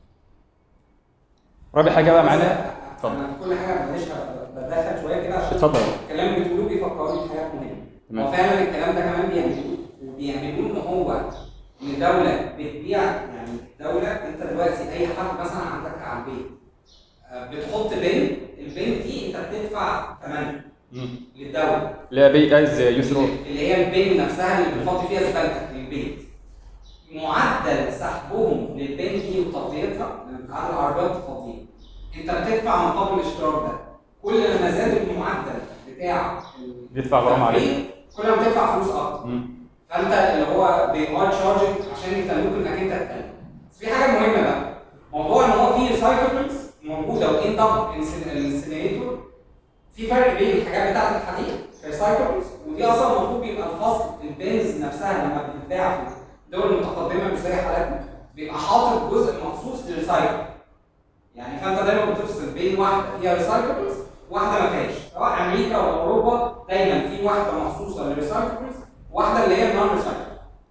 رابع حاجه بقى معانا اتفضل. انا في كل حاجه معلش بدخل شويه كده عشان اتفضل الكلام اللي بتقولوه بيفكرني بحاجات مهمه تمام. هو فعلا الكلام ده كمان بيعملوه وبيعملوه ان هو ان دوله بتبيع يعني دوله انت دلوقتي اي حد مثلا عندك على البيت آه، بتحط بن البن دي انت بتدفع ثمنها للدوله لا بي از يسرو اللي هي البن نفسها اللي بتحط فيها زبالتك للبيت معدل سحبهم للبن دي وتفضيتها لما بتعدل العربيات تفضيها انت بتدفع مقابل الاشتراك ده كل ما زاد المعدل بتاع ال- بيدفع غرامة عليه. التفريغ، كل ما بتدفع فلوس اكتر فانت اللي هو they are charging عشان يخلوك انك انت تتكلم بس في حاجه مهمه بقى موضوع ان هو في ريسايكلز موجوده وان اب انسينيتور في فرق بين الحاجات بتاعت الحديد ريسايكلز ودي اصلا المفروض بيبقى الفصل البنز نفسها لما بتتباع في الدول المتقدمه مش زي حالاتنا بيبقى حاطط جزء مخصوص للريسايكل يعني فانت دايما بتفصل بين واحده فيها ريسايكلز واحده ما فيهاش سواء امريكا ولا اوروبا دايما في واحده مخصوصه للريسايكلز واحده اللي هي النون ريسايكل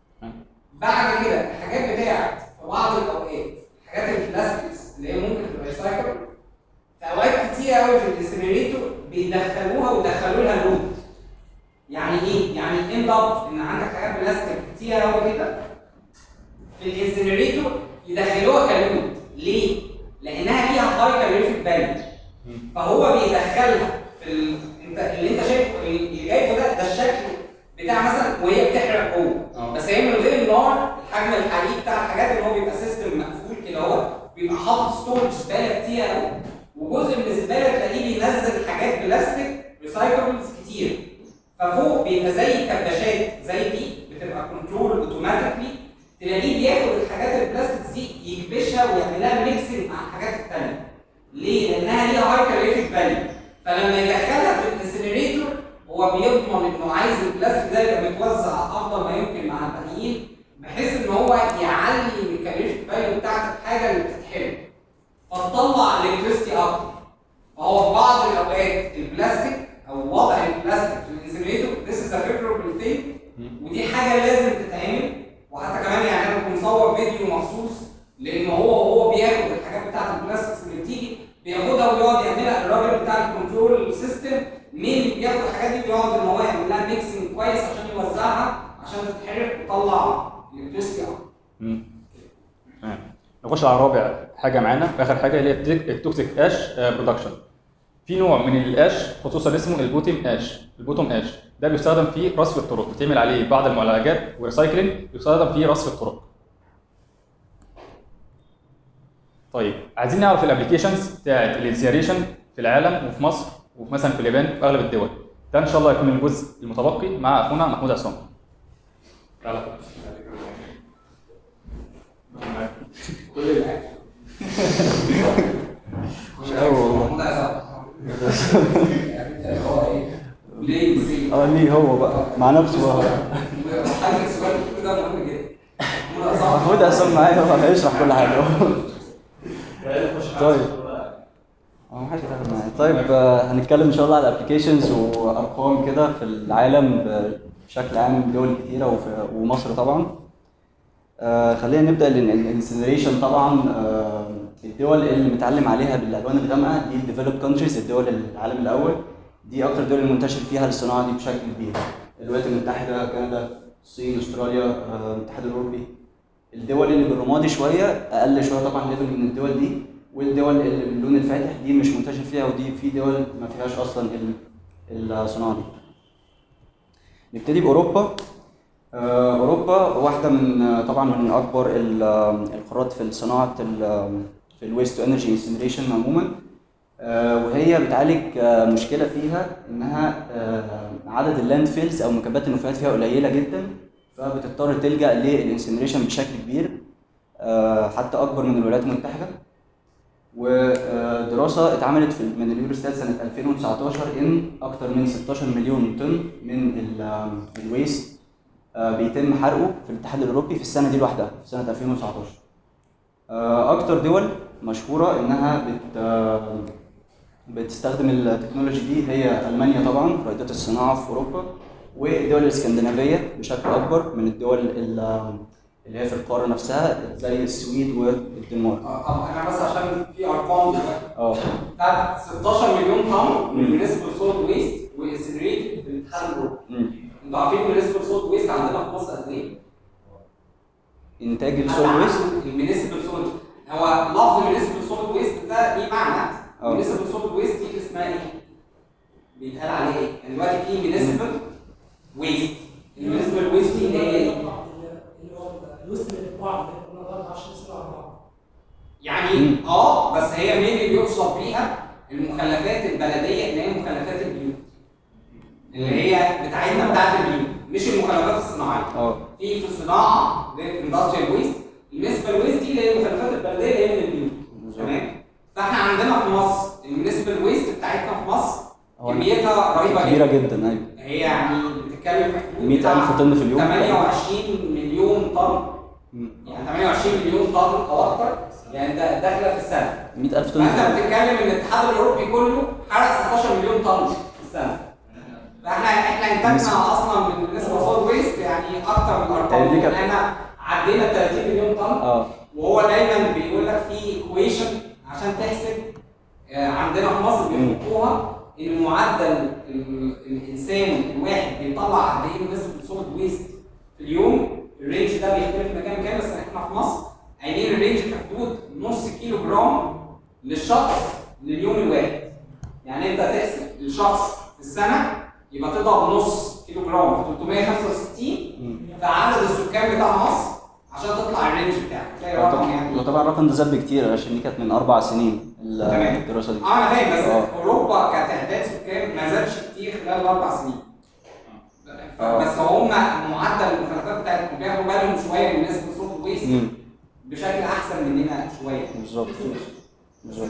بعد كده الحاجات بتاعت في بعض الاوقات حاجات البلاستكس اللي هي ممكن تبقى ريسايكل في اوقات كتير قوي في الانسينريتور بيدخلوها ويدخلوا لها لود يعني ايه؟ يعني اند اب ان عندك حاجات بلاستيك كتير قوي كده في الانسينريتور يدخلوها كلود ليه؟ لانها ليها هاي كالوريفيك فاليو فهو بيدخلها في ال... انت اللي انت شايفه اللي جايبه ده ده الشكل بتاع مثلا وهي بتحرق جوه اه. بس هي من غير النار الحجم الحقيقي بتاع الحاجات اللي هو بيبقى سيستم مقفول كده اهو بيبقى حاطط ستورج زباله كتير قوي وجزء من الزباله تلاقيه بينزل حاجات بلاستيك ريسايكلز كتير ففوق بيبقى زي كباشات زي دي بتبقى كنترول اوتوماتيكلي تلاقيه بياخد الحاجات البلاستيك دي يكبشها ويعملها ميكسنج مع الحاجات التانيه ليه؟ لانها ليها هاي كالوريفيك فاليو فلما يدخلها في الانسينريتور هو بيضمن انه عايز البلاستيك ده يبقى متوزع افضل ما يمكن مع الباقيين بحيث ان هو يعلي من الكالوريفيك فاليو بتاعت الحاجه اللي بتتحرق فتطلع الكتريستي اكتر فهو في بعض الاوقات البلاستيك او وضع البلاستيك في الانسينريتور this is a favorable thing ودي حاجه لازم تتعمل وحتى كمان يعني انا كنت مصور فيديو مخصوص لان هو هو بياخد الحاجات بتاعت البلاستكس اللي بتيجي بياخدها ويقعد يعملها الراجل بتاع الكنترول سيستم مين اللي بياخد الحاجات دي بيقعد ان هو يعمل لها ميكسنج كويس عشان يوزعها عشان تتحرق وتطلع الكتريستي اكتر مم. تمام نخش على رابع حاجه معانا اخر حاجه اللي هي التك- التوكسيك اش برودكشن في نوع من الاش خصوصا اسمه البوتيم اش البوتوم اش ده بيستخدم في رصف الطرق بتعمل عليه بعض المعالجات وريسايكلينج بيستخدم في رصف الطرق طيب عايزين نعرف الابلكيشنز بتاعت الانسيريشن في العالم وفي مصر وفي مثلا في اليابان في اغلب الدول ده ان شاء الله يكون الجزء المتبقي مع اخونا محمود عصام تعالى كل الاكل مش قوي والله محمود عصام اللي هو ايه؟ ليه نسيت؟ اه ليه هو بقى مع نفسه بقى حاجه السؤال ده مهم جدا محمود عصام محمود عصام معايا هو هيشرح كل حاجه طيب اه محدش يتكلم معايا طيب آه، هنتكلم ان شاء الله على الابلكيشنز وارقام كده في العالم بشكل عام دول كتيره وفي- ومصر طبعا آه، خلينا نبدا الانسنريشن طبعا آه، الدول اللي متعلم عليها بالالوان الغامقه دي الديفلوب كونتريز الدول العالم الاول دي اكتر دول المنتشر فيها الصناعه دي بشكل كبير الولايات المتحده كندا الصين استراليا آه، الاتحاد الاوروبي الدول اللي بالرمادي شويه اقل شويه طبعا ليفل من الدول دي والدول اللي باللون الفاتح دي مش منتشر فيها ودي في دول ما فيهاش اصلا ال- الصناعه دي نبتدي باوروبا آه، اوروبا واحده من آه، طبعا من اكبر ال- آه، القارات في صناعه ال- في الويست تو انرجي انسنريشن عموما آه، وهي بتعالج آه، مشكله فيها انها آه، عدد اللاند فيلز او مكبات النفايات فيها قليله جدا فبتضطر تلجا للانسنريشن بشكل كبير آه، حتى اكبر من الولايات المتحده ودراسه اتعملت في من اليوروستات سنه 2019 ان اكثر من 16 مليون طن من ال- الويست آه، بيتم حرقه في الاتحاد الاوروبي في السنه دي لوحدها في سنه 2019 آه، اكتر دول مشهوره انها بت آه، بتستخدم التكنولوجي دي هي المانيا طبعا رائده الصناعه في اوروبا والدول الاسكندنافيه بشكل اكبر من الدول ال- اللي هي في القاره نفسها زي السويد والدنمارك آه، طب انا بس عشان في ارقام دلوقتي اه بتاعت 16 مليون طن من ميونيسبل سوليد ويست وانسنريت في الاتحاد الاوروبي مم. انتوا عارفين ميونيسبل سوليد ويست عندنا في مصر قد ايه؟ انتاج السول ويست الميونيسبل سوليد هو لفظ ميونيسبل سوليد ويست ده ليه معنى اه. ميونيسبل سوليد ويست دي اسمها ايه؟ بيتقال عليه ايه؟ يعني دلوقتي في ميونيسبل ويست الميونيسبل ويست دي اللي هي ايه؟ اللي هو الوسط اللي بتوع اللي كنا بنقعد 10 سنين على بعض يعني اه بس هي مين اللي بيقصد بيها المخلفات البلديه اللي هي مخلفات البيوت اللي هي بتاعتنا بتاعت البيوت مش المخلفات الصناعيه اه في في الصناعه اللي اندستريال ويست الميونيسبال ويست دي اللي هي المخلفات البلديه اللي هي من البيوت تمام فاحنا عندنا في مصر الميونيسبال ويست بتاعتنا في مصر هو كميتها رهيبه كبيره جدا جدا ايوه هي يعني بتتكلم في حدود 100,000 بتاع طن في اليوم 28 مليون مليون طن يعني 28 مليون طن او اكتر يعني ده داخله في السنه 100000 طن فانت بتتكلم ان الاتحاد الاوروبي كله حرق 16 مليون طن في السنه فاحنا احنا انتاجنا اصلا بالنسبه للفود ويست يعني اكتر من الارقام يعني دي كانت- احنا عدينا 30 مليون طن اه وهو دايما بيقول لك في ايكويشن عشان تحسب آه، عندنا في مصر بيحطوها ان معدل ال- الانسان الواحد بيطلع قد ايه نسبه سوليد ويست في اليوم الرينج ده بيختلف مكان مكان بس احنا في مصر قايلين الرينج في حدود نص كيلو جرام للشخص لليوم الواحد يعني انت تقسم الشخص في السنه يبقى تضرب نص كيلو جرام في 365 في عدد السكان بتاع مصر عشان تطلع الرينج بتاعك تلاقي رقم يعني هو طبعا الرقم ده زاد بكتير عشان دي كانت من اربع سنين ال- تمام. الدراسه دي اه انا فاهم بس آه. اوروبا كتعداد سكان ما زادش كتير خلال الاربع سنين آه. بس هم معدل المخلفات بتاعتهم بياخدوا بالهم شويه من نسبه صوت الويست مم. بشكل احسن مننا شويه بالظبط بالظبط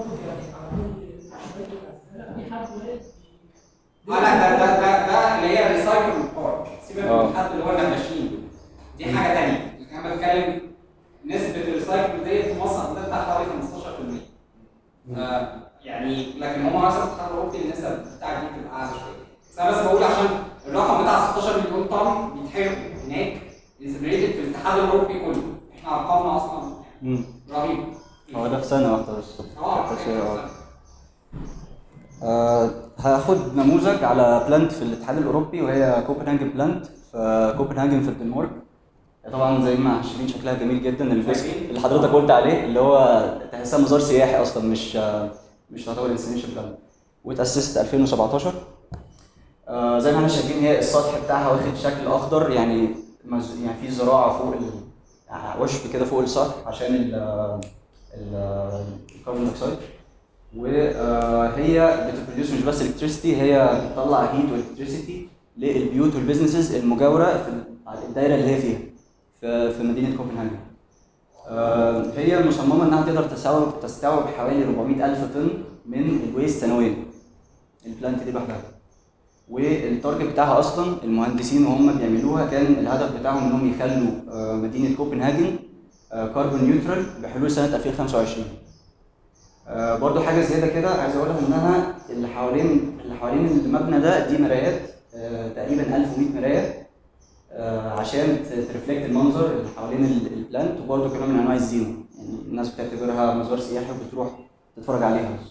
اه لا ده ده ده ده اللي هي الريسايكل بارت سيبك من آه. الحد اللي هو النباشين دي حاجه ثانيه انا بتكلم نسبه الريسايكل ديت في مصر عندنا بتاع حوالي 15% آه يعني لكن هم مثلا في الاتحاد الاوروبي النسب بتاعت دي بتبقى اعلى شويه بس انا بس بقول عشان الرقم بتاع 16 مليون طن بيتحرق هناك انسبريتد في الاتحاد الاوروبي كله احنا ارقامنا اصلا مم. رهيبه هو ده في سنه واحده بس اه كانت شيء- آه. آه، هاخد نموذج على بلانت في الاتحاد الاوروبي وهي كوبنهاجن بلانت في كوبنهاجن في الدنمارك طبعا زي ما شايفين شكلها جميل جدا الجزء اللي حضرتك قلت عليه اللي هو تحسها مزار سياحي اصلا مش آه، مش تعتبر انستليشن بلانت واتاسست 2017 آه، زي ما احنا شايفين هي السطح بتاعها واخد شكل اخضر يعني مز... يعني في زراعه فوق ال... يعني عشب كده فوق السطح عشان ال ال- الكربون دايوكسيد وهي بتبروديوس مش بس الكتريسيتي هي بتطلع هيت والكتريسيتي للبيوت والبيزنسز المجاوره في ال- على الدايره اللي هي فيها في في مدينه كوبنهاجن. آه، هي مصممه انها تقدر تستوعب تستوعب حوالي 400 الف طن من الويست سنويا. البلانت دي لوحدها. والتارجت بتاعها اصلا المهندسين وهم بيعملوها كان الهدف بتاعهم انهم يخلوا آه، مدينه كوبنهاجن كاربون نيوترال بحلول سنه 2025 آه، برضو حاجه زياده كده عايز اقولها انها اللي حوالين اللي حوالين المبنى ده دي مرايات آه، تقريبا 1100 مرايه آه، عشان ت- ترفلكت المنظر اللي حوالين ال- البلانت وبرضو كمان من انواع الزينه يعني الناس بتعتبرها مزار سياحي وبتروح تتفرج عليها بس.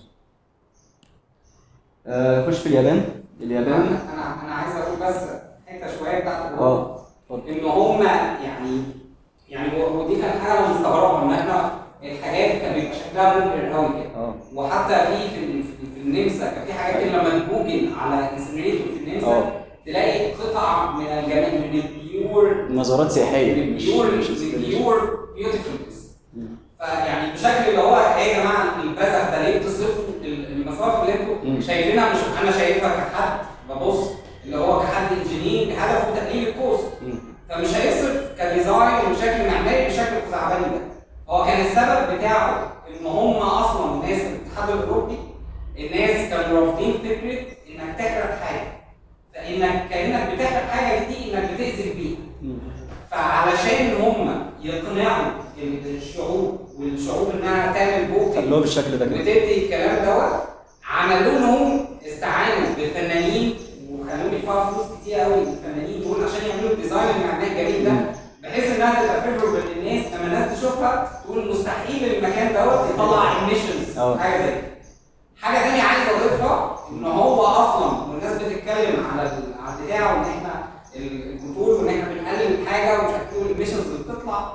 آه، خش في اليابان اليابان انا انا انا عايز اقول بس حته شويه بتاعت أوروبا. اه اتفضل. ان هم يعني يعني و- ودي كانت حاجه انا مستغربها ان احنا الحاجات كان بيبقى شكلها مبهر قوي كده اه وحتى في في, ال- في, في النمسا كان في حاجات كده لما تجوجل على انسنريتور في النمسا اه. تلاقي قطع من الجمال من البيور مزارات سياحيه من مش البيور مش من installation. البيور بيوتيفولنس فيعني بشكل اللي هو ايه يا جماعه البذخ ده ليه بتصرفوا ال- المصارف اللي مم. انتوا شايفينها مش انا شايفها كحد ببص اللي هو كحد انجينير هدفه تقليل الكوست مم. فمش هيصرف كديزاين وشكل معماري بشكل خزعبلي ده هو كان السبب بتاعه ان هم اصلا ناس الاتحاد الاوروبي الناس كانوا رافضين فكره انك تحرق حاجه فانك كانك بتحرق حاجه دي انك بتاذي بيها مم. فعلشان هم يقنعوا ال- الشعوب والشعوب انها تعمل خلوها فوتنج بالشكل ده كده وتدي الكلام دوت عملوا لهم استعانوا بالفنانين وخلوهم يدفعوا فلوس كتير قوي للفنانين دول عشان يعملوا الديزاين المعماري الجميل ده بحيث انها تبقى فيفربل للناس لما الناس تشوفها تقول مستحيل المكان دوت يطلع ايميشنز اه. حاجه زي كده. حاجه ثانيه عايز اضيفها ان هو اصلا والناس بتتكلم على ال- على البتاع وان احنا ال- الكنترول وان احنا بنقلل الحاجه ومش عارف ايه والايميشنز اللي بتطلع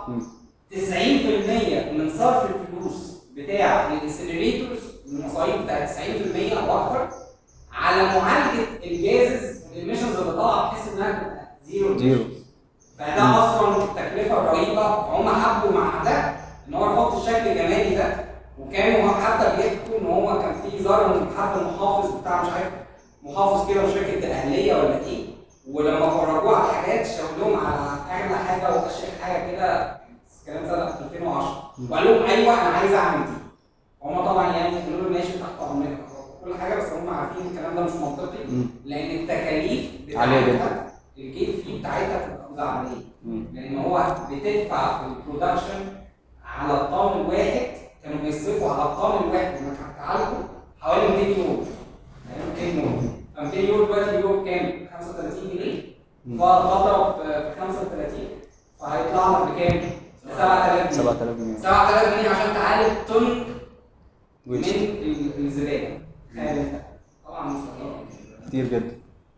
90% من صرف الفلوس بتاع الانسنريتورز المصاريف بتاعت 90% او اكتر على معالجه الجازز والايميشنز اللي طالعه بحيث انها تبقى زيرو زيرو. فده اصلا تكلفه رهيبه فهم حبوا مع ده ان هو يحط الشكل الجمالي ده وكانوا حتى بيحكوا ان هو كان في زارهم حتى المحافظ بتاع مش عارف محافظ كده مش فاكر ده اهليه ولا ايه ولما فرجوه على حاجات شاور لهم على اغلى حاجه واشيك حاجه كده الكلام ده في 2010 وقال لهم ايوه انا عايز اعمل دي هم طبعا يعني قالوا له ماشي تحت امرك كل حاجه بس هم عارفين الكلام ده مش منطقي مم. لان التكاليف عالية بتاعتها الجيت فيه بتاعتها تبقى خزعبليه مم. لان هو بتدفع في البرودكشن على الطن الواحد كانوا بيصرفوا على الطن الواحد لما تعالجوا حوالي 200 يورو يعني 200 يورو ف 200 يورو دلوقتي اليورو بكام؟ 35 جنيه فاضرب في 35 فهيطلع لك بكام؟ ب 7000 جنيه 7000 جنيه 7000 جنيه عشان تعالج طن من ويست ال- الزباله تخيل انت طبعا مستحيل كتير جدا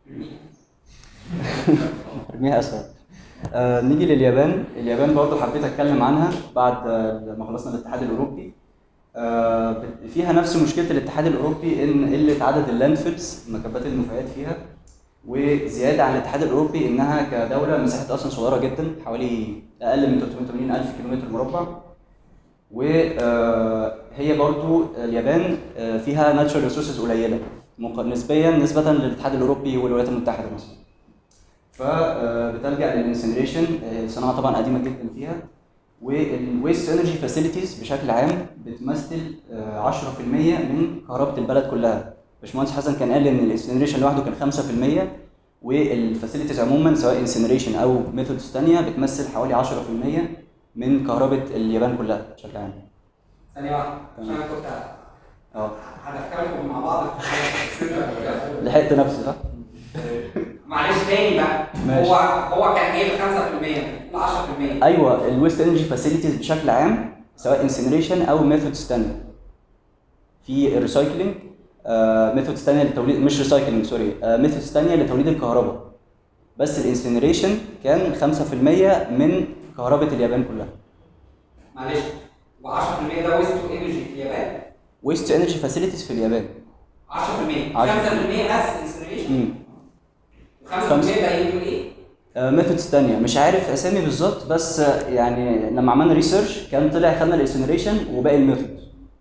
ارميها اسهل آه نيجي لليابان اليابان برضو حبيت اتكلم عنها بعد آه، ما خلصنا الاتحاد الاوروبي آه بت- فيها نفس مشكله الاتحاد الاوروبي ان قله عدد اللاندفيلز مكبات النفايات فيها وزياده عن الاتحاد الاوروبي انها كدوله مساحتها اصلا صغيره جدا حوالي اقل من 380 الف كيلومتر مربع وهي برضو اليابان آه، فيها ناتشورال ريسورسز قليله مق- نسبيا نسبه للاتحاد الاوروبي والولايات المتحده مثلا فبتلجا للانسنريشن صناعه طبعا قديمه جدا فيها والويست انرجي فاسيلتيز بشكل عام بتمثل آه، 10% من كهرباء البلد كلها باشمهندس حسن كان قال ان الانسنريشن لوحده كان 5% والفاسيلتيز عموما سواء انسنريشن او ميثودز ثانيه بتمثل حوالي 10% من كهرباء اليابان كلها بشكل عام ثانيه واحده عشان تمام. انا كنت اه هدخلكم مع بعض في لحقت نفسي صح؟ معلش تاني بقى ماشي. هو هو كان قايل 5% لا 10% ايوه الويست انرجي فاسيلتيز بشكل عام سواء انسنريشن او ميثودز ثانيه في الريسايكلينج ميثودز ثانيه لتوليد مش ريسايكلينج سوري ميثودز ثانيه لتوليد الكهرباء بس الانسنريشن كان 5% من كهرباء اليابان كلها معلش و10% ده ويست انرجي في اليابان ويست انرجي فاسيلتيز في اليابان 10% 5% عشرة. بس انسنريشن امم 5% باقيين دول ايه؟ ميثودز ثانيه مش عارف اسامي بالظبط بس آه، يعني لما عملنا ريسيرش كان طلع خدنا الانسنريشن وباقي الميثود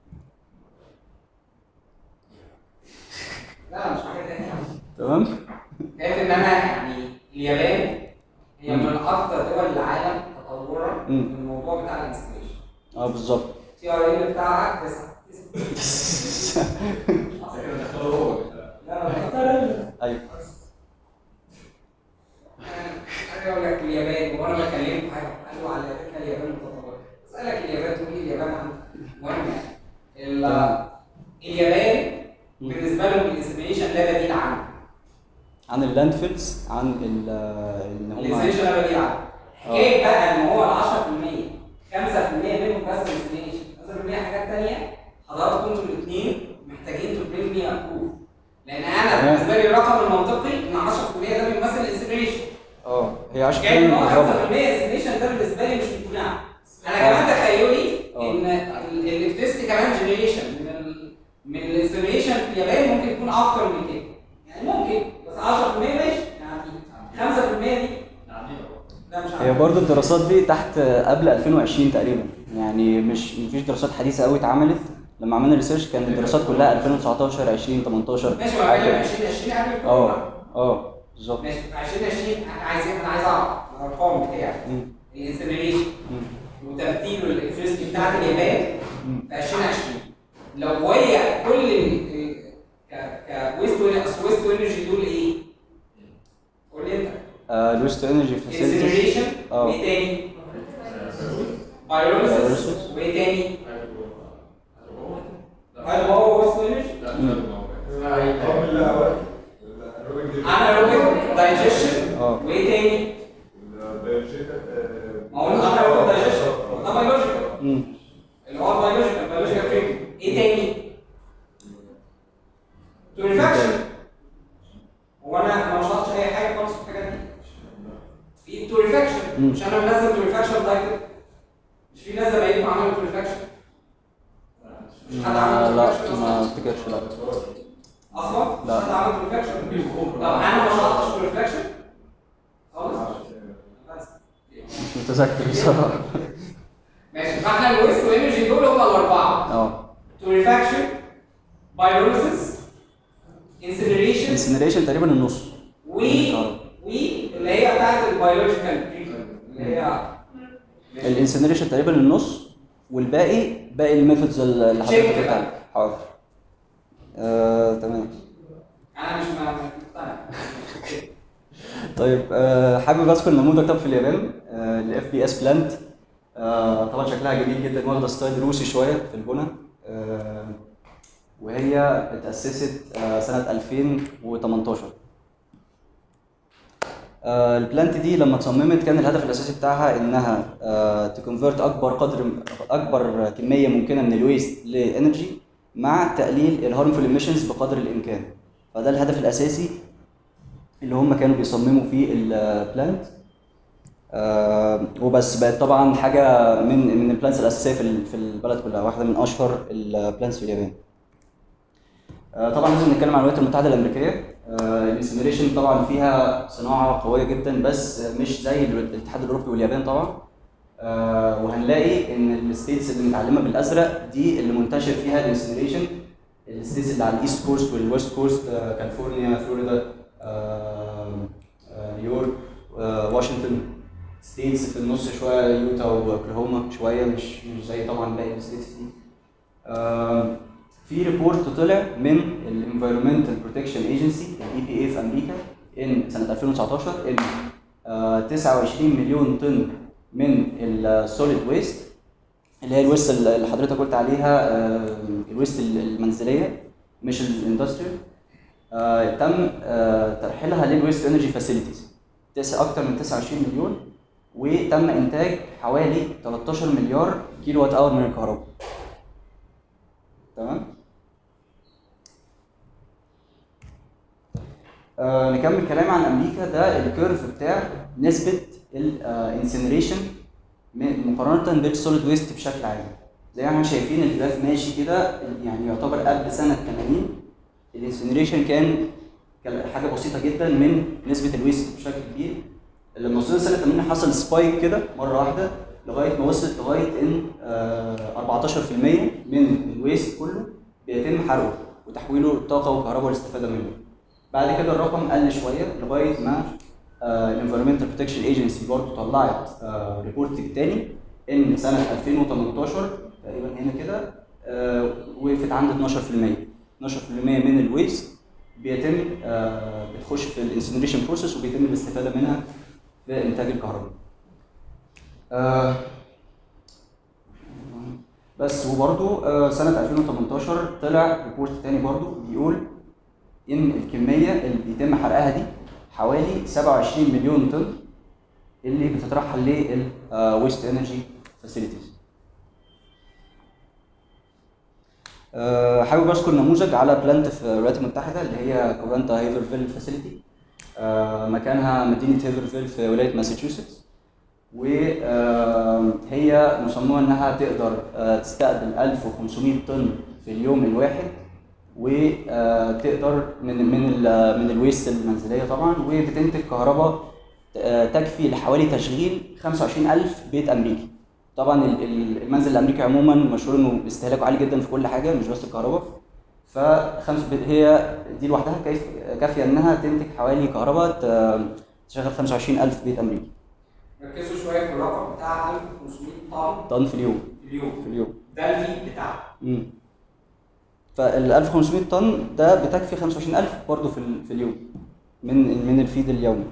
لا لا مش حاجه تانية تمام كانت ان انا يعني اليابان هي من اكثر دول العالم تطورا في مم. الموضوع بتاع الانسنريشن اه بالظبط تي ار ال بتاعها 9 لا لا ايوه انا اقول لك اليابان وانا بكلمك في حاجه قالوا على فكره اليابان متطوره اسالك اليابان تقول لي اليابان عندها مهم يعني ال- اليابان بالنسبه لهم الانسبريشن لا بديل عنه عن اللاندفيلز عن ال ان هم الانسبريشن لا بديل عنه حكايه بقى ان هو ال 10% 5% منهم بس انسبريشن 5% حاجات ثانيه حضراتكم انتوا الاثنين محتاجين تبرينج مي ابروف لان انا تمام. بالنسبه لي الرقم المنطقي ان 10% ده بيمثل الانسبريشن اه هي 10% كان من هو 5% الكهرباء اسيميشن ده بالنسبه لي مش مقنع انا كمان تخيلي آه. ان الالكتريستي كمان جنريشن من ال من الانستليشن في اليابان ممكن يكون اكتر من كده يعني ممكن بس 10% ماشي يعني 5% دي لا مش هي عارف برضو الدراسات دي تحت قبل 2020 تقريبا يعني مش مفيش دراسات حديثه قوي اتعملت لما عملنا ريسيرش كانت الدراسات كلها 2019 20 18 ماشي ولا حاجة كده. 2020 قبل الكورونا اه اه بالظبط ماشي 2020 انا عايز انا عايز اعرف الارقام بتاعت مم. الانسليشن مم. وترتيب الالكتريستي بتاعت اليابان مم. في 2020 لو هي كل ال- ال- ك ك ويست اصل ويست انرجي دول ايه؟ قول لي انت الويست انرجي فاسيلتيز انسليشن اه. وايه تاني؟ بايولوسيس Pyrolysis. وايه تاني؟ هل هو ويست انرجي؟ انايروبيك دايجيشن اه. وايه تاني؟ ما هو الانايروبيك دايجيشن ده بيولوجيكال مم. اللي هو البيولوجيكال بيولوجيكال تريتمنت ايه تاني؟ توريفاكشن هو انا انا ما شرحتش اي حاجه خالص في الحاجات دي في توريفاكشن مم. مش انا منزل توريفاكشن دايركت مش في ناس زمايلكم عملوا توريفاكشن مش حد عمل ما- لا توريفاكشن ما اصلا افتكرش لا اصلا لا. مش حد عمل توريفاكشن طب انا ما شرحتش توريفاكشن خالص بس مش متذكر بصراحه ماشي فاحنا الويست وانرجي دول هم الاربعه اه توريفاكشن بايولوسيس انسلريشن انسنريشن تقريبا النص و و اللي هي بتاعت البيولوجيكال تريتمنت اللي هي الانسنريشن تقريبا النص والباقي باقي الميثودز اللي حضرتك شيك. قلت عليها حاضر آه، تمام انا مش مش مقتنع طيب آه، حابب اذكر نموذج طب في اليابان آه، بي اس بلانت طبعا شكلها جميل جدا واخده ستايل روسي شويه في البنى آه، وهي اتأسست آه، سنة 2018 آه، البلانت دي لما اتصممت كان الهدف الاساسي بتاعها انها تكونفرت اكبر قدر اكبر كميه ممكنه من الويست لانرجي مع تقليل الهارمفul ايميشنز بقدر الامكان فده الهدف الاساسي اللي هم كانوا بيصمموا فيه البلانت آه وبس بقت طبعا حاجه من من البلانتس الاساسيه في ال- في البلد كلها واحده من اشهر البلانتس في اليابان آه، طبعا لازم نتكلم عن الولايات المتحده الامريكيه الانسينريشن طبعا فيها صناعه قويه جدا بس مش زي ال- الاتحاد الاوروبي واليابان طبعا آه، وهنلاقي ان الستيتس اللي متعلمه بالازرق دي اللي منتشر فيها الانسينريشن الستيتس اللي على الايست كوست والويست كوست آه، كاليفورنيا فلوريدا آه، آه، نيويورك آه، واشنطن ستيتس في النص شويه يوتا واوكلاهوما شويه مش مش زي طبعا باقي الستيتس دي آم، في ريبورت طلع من الانفيرمنتال بروتكشن ايجنسي الاي بي اي في امريكا ان سنه 2019 ان آه، 29 مليون طن من السوليد ويست اللي هي الويست اللي حضرتك قلت عليها آه، الويست المنزليه مش الاندستريال آه، تم آه، ترحيلها للويست انرجي فاسيلتيز اكتر من 29 مليون وتم انتاج حوالي 13 مليار كيلو وات اور من الكهرباء تمام آه نكمل كلام عن امريكا ده الكيرف بتاع نسبه الانسنريشن مقارنه بالسوليد ويست بشكل عام زي ما احنا شايفين الجراف ماشي كده يعني يعتبر قبل سنه 80 الانسنريشن كان كان حاجه بسيطه جدا من نسبه الويست بشكل كبير لما وصلنا سنه 80 حصل سبايك كده مره واحده لغايه ما وصلت لغايه ان آه، 14% من الويست كله بيتم حرقه وتحويله لطاقه وكهرباء والاستفاده منه. بعد كده الرقم قل شويه لغايه ما الانفيرمنتال بروتكشن ايجنسي برضه طلعت ريبورت تاني ان سنه 2018 تقريبا هنا كده آه، وقفت عند 12% 12% من الويست بيتم آه، بتخش في الانسنريشن بروسيس وبيتم الاستفاده منها في انتاج الكهرباء. آه، بس وبرضو آه، سنة 2018 طلع ريبورت تاني برضو بيقول إن الكمية اللي بيتم حرقها دي حوالي 27 مليون طن اللي بتترحل للويست انرجي فاسيلتيز. حابب اذكر نموذج على بلانت في الولايات المتحدة اللي هي كورانتا هيفرفيل فاسيلتي مكانها مدينة هيفرفيل في ولاية ماساتشوستس وهي مصممه انها تقدر آه، تستقبل 1500 طن في اليوم الواحد وتقدر من من ال- من الويست المنزليه طبعا وبتنتج كهرباء آه، تكفي لحوالي تشغيل 25000 بيت امريكي طبعا ال- ال- المنزل الامريكي عموما مشهور انه استهلاكه عالي جدا في كل حاجه مش بس الكهرباء فخمس هي دي لوحدها كيف كافيه انها تنتج حوالي كهرباء ت- تشغل 25000 بيت امريكي ركزوا شويه في الرقم بتاع 1500 طن طن في اليوم في اليوم في اليوم ده الفيد بتاعه امم فال 1500 طن ده بتكفي 25000 برضه في ال- في اليوم من من الفيد اليومي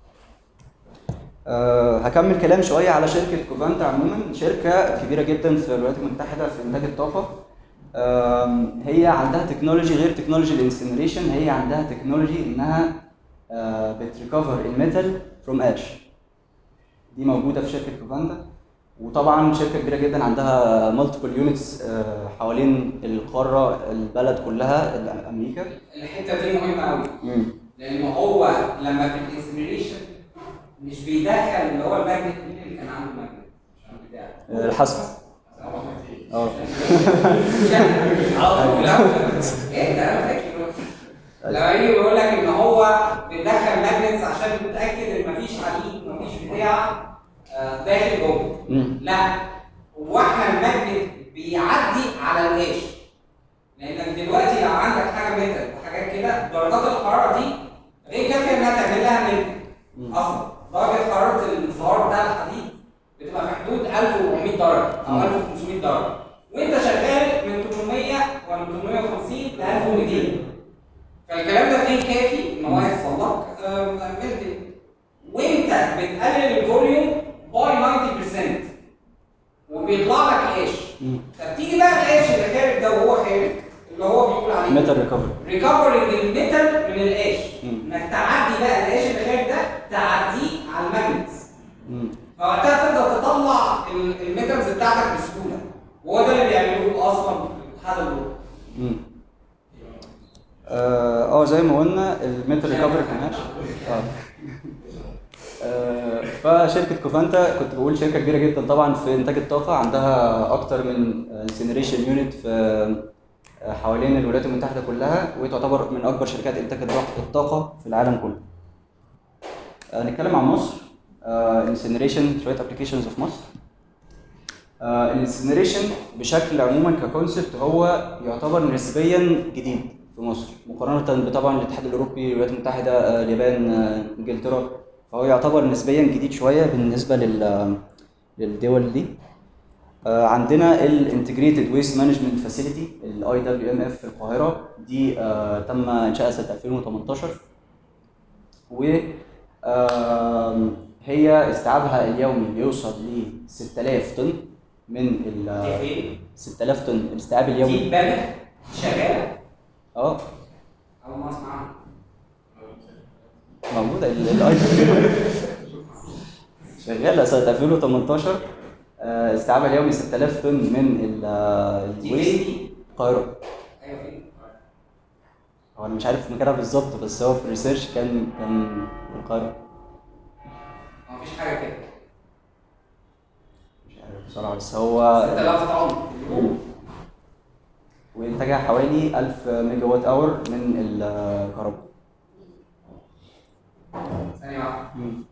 أه هكمل كلام شويه على شركه كوفانتا عموما شركه كبيره جدا في الولايات المتحده في انتاج الطاقه آم، هي عندها تكنولوجي غير تكنولوجي الانسنريشن هي عندها تكنولوجي انها آه، بتريكفر الميتال فروم اش دي موجوده في شركه كوفانتا وطبعا شركه كبيره جدا عندها مالتيبل يونتس حوالين القاره البلد كلها امريكا الحته دي مهمه قوي لان هو لما في الانسبريشن مش بيدخل اللي هو الماجنت مين اللي كان عنده ماجنت؟ مش عارف بتاع. آه، الحسن اه على طول لا انت انا فاكر لما يجي بيقول لك ان هو بيدخل ماجنتس عشان متاكد ان مفيش حديد مفيش بتاع آه، داخل جوه مم. لا هو احنا الماجنت بيعدي على القش لانك دلوقتي لو عندك حاجه ميتال وحاجات كده درجات الحراره دي غير كافيه انها تعمل لها ميتال اصلا درجه حراره الانصهار بتاع الحديد بتبقى في حدود 1400 درجه او مم. 1500 درجه وانت شغال من 800 ولا من 850 ل 1200 فالكلام ده غير كافي ان هو يحصل لك ميلتنج وانت بتقلل الفوليوم باي ميتال ريكفري ريكفرنج الميتال من القاش مم. انك تعدي بقى القاش اللي خارج ده تعديه على الماجنتس مم. فوقتها تقدر تطلع ال- الميتالز بتاعتك بسهوله وهو ده اللي بيعملوه اصلا في الاتحاد الاوروبي مم. اه آه، زي ما قلنا الميتال ريكفري كمان اه آه، فشركة كوفانتا كنت بقول شركة كبيرة جدا طبعا في إنتاج الطاقة عندها أكتر من انسينريشن يونت في آه، حوالين الولايات المتحدة كلها وتعتبر من أكبر شركات إنتاج الطاقة- الطاقة في العالم كله. آه، نتكلم عن مصر انسينريشن شوية ابلكيشنز في مصر. الانسينريشن بشكل عموما ككونسبت هو يعتبر نسبيا جديد في مصر مقارنة طبعا الاتحاد الاوروبي الولايات المتحدة آه، اليابان آه، انجلترا فهو يعتبر نسبيا جديد شوية بالنسبة لل للدول دي آه، عندنا الانتجريتد ويست مانجمنت فاسيلتي الاي دبليو ام اف في القاهرة دي آه، تم انشائها سنة 2018 و آم، هي استيعابها اليومي بيوصل ل 6000 طن من ال دي فين؟ 6000 طن الاستيعاب دي اليومي بنك شغاله اه اول ما اسمع عنها موجوده الاي شغاله سنه 2018 آه، استيعابها اليومي 6000 طن من ال- دي الويست فين دي؟ القاهره ايوه فين؟ هو انا مش عارف مكانها بالظبط بس هو في الريسيرش كان كان في القاهره مفيش حاجه كده مش عارف بصراحه بس هو 6000 طن في اليوم وانتاجها حوالي 1000 ميجا وات اور من الكهرباء ثانيه واحده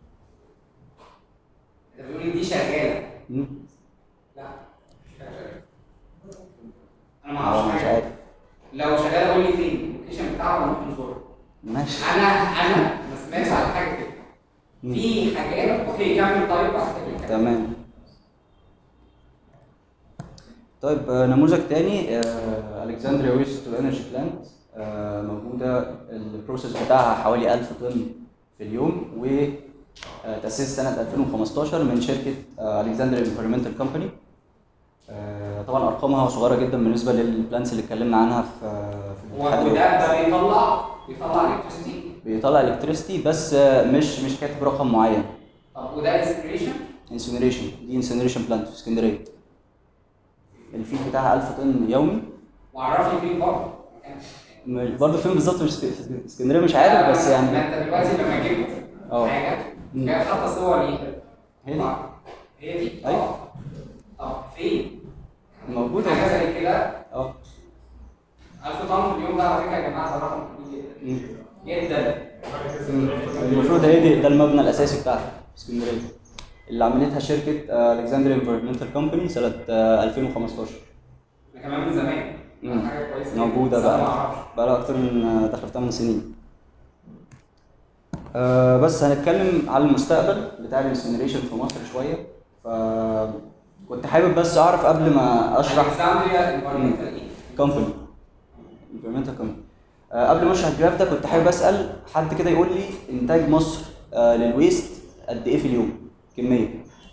انت بتقول لي دي شغاله مم. لا مش شغاله انا ما هو اعرفش مش حاجه عارف لو شغاله قول لي فين اللوكيشن بتاعها ممكن نزورها ماشي انا انا ما سمعتش على حاجه كده في حاجات اوكي كمل طيب بعد كده تمام طيب آه، نموذج تاني آه، الكسندريا ويست تو انرجي بلانت موجوده البروسيس بتاعها حوالي 1000 طن في اليوم وتأسيس سنة 2015 من شركة الكسندريا انفيرمنتال كومباني طبعا ارقامها صغيره جدا بالنسبه للبلانتس اللي اتكلمنا عنها في في الاتحاد وده الأوروبي. ده بيطلع بيطلع الكتريستي بيطلع الكتريستي بس آه، مش مش كاتب رقم معين طب وده انسبريشن انسينريشن دي انسينريشن بلانت في اسكندريه الفيد بتاعها 1000 طن يومي وعرفني فين برضه م- برضه فين بالظبط مش في في اسكندريه مش عارف بس ما يعني انت دلوقتي لما جبت اه. حاجه مم. جايب حاطه صور ليها هي دي هي دي؟ أيوة. اه. طب فين؟ موجوده حاجه زي كده اه 1000 طن في اليوم ده على فكره يا جماعه ده رقم كبير مم. جدا المفروض هي دي ده المبنى الاساسي بتاعها في اسكندريه اللي عملتها شركه الكسندريا انفيرمنتال كومباني سنه آه، 2015 ده كمان من زمان مم. حاجه كويسه موجوده بس أنا ما بقى أعرفش. بقى لها اكتر من آه، داخله في 8 سنين آه بس هنتكلم على المستقبل بتاع الانسينريشن في مصر شويه ف كنت حابب بس اعرف قبل ما اشرح الكسندريا انفيرمنتال ايه؟ كومباني انفيرمنتال كومباني قبل ما اشرح الجراف ده كنت حابب اسال حد كده يقول لي انتاج مصر آه للويست قد ايه في اليوم كميه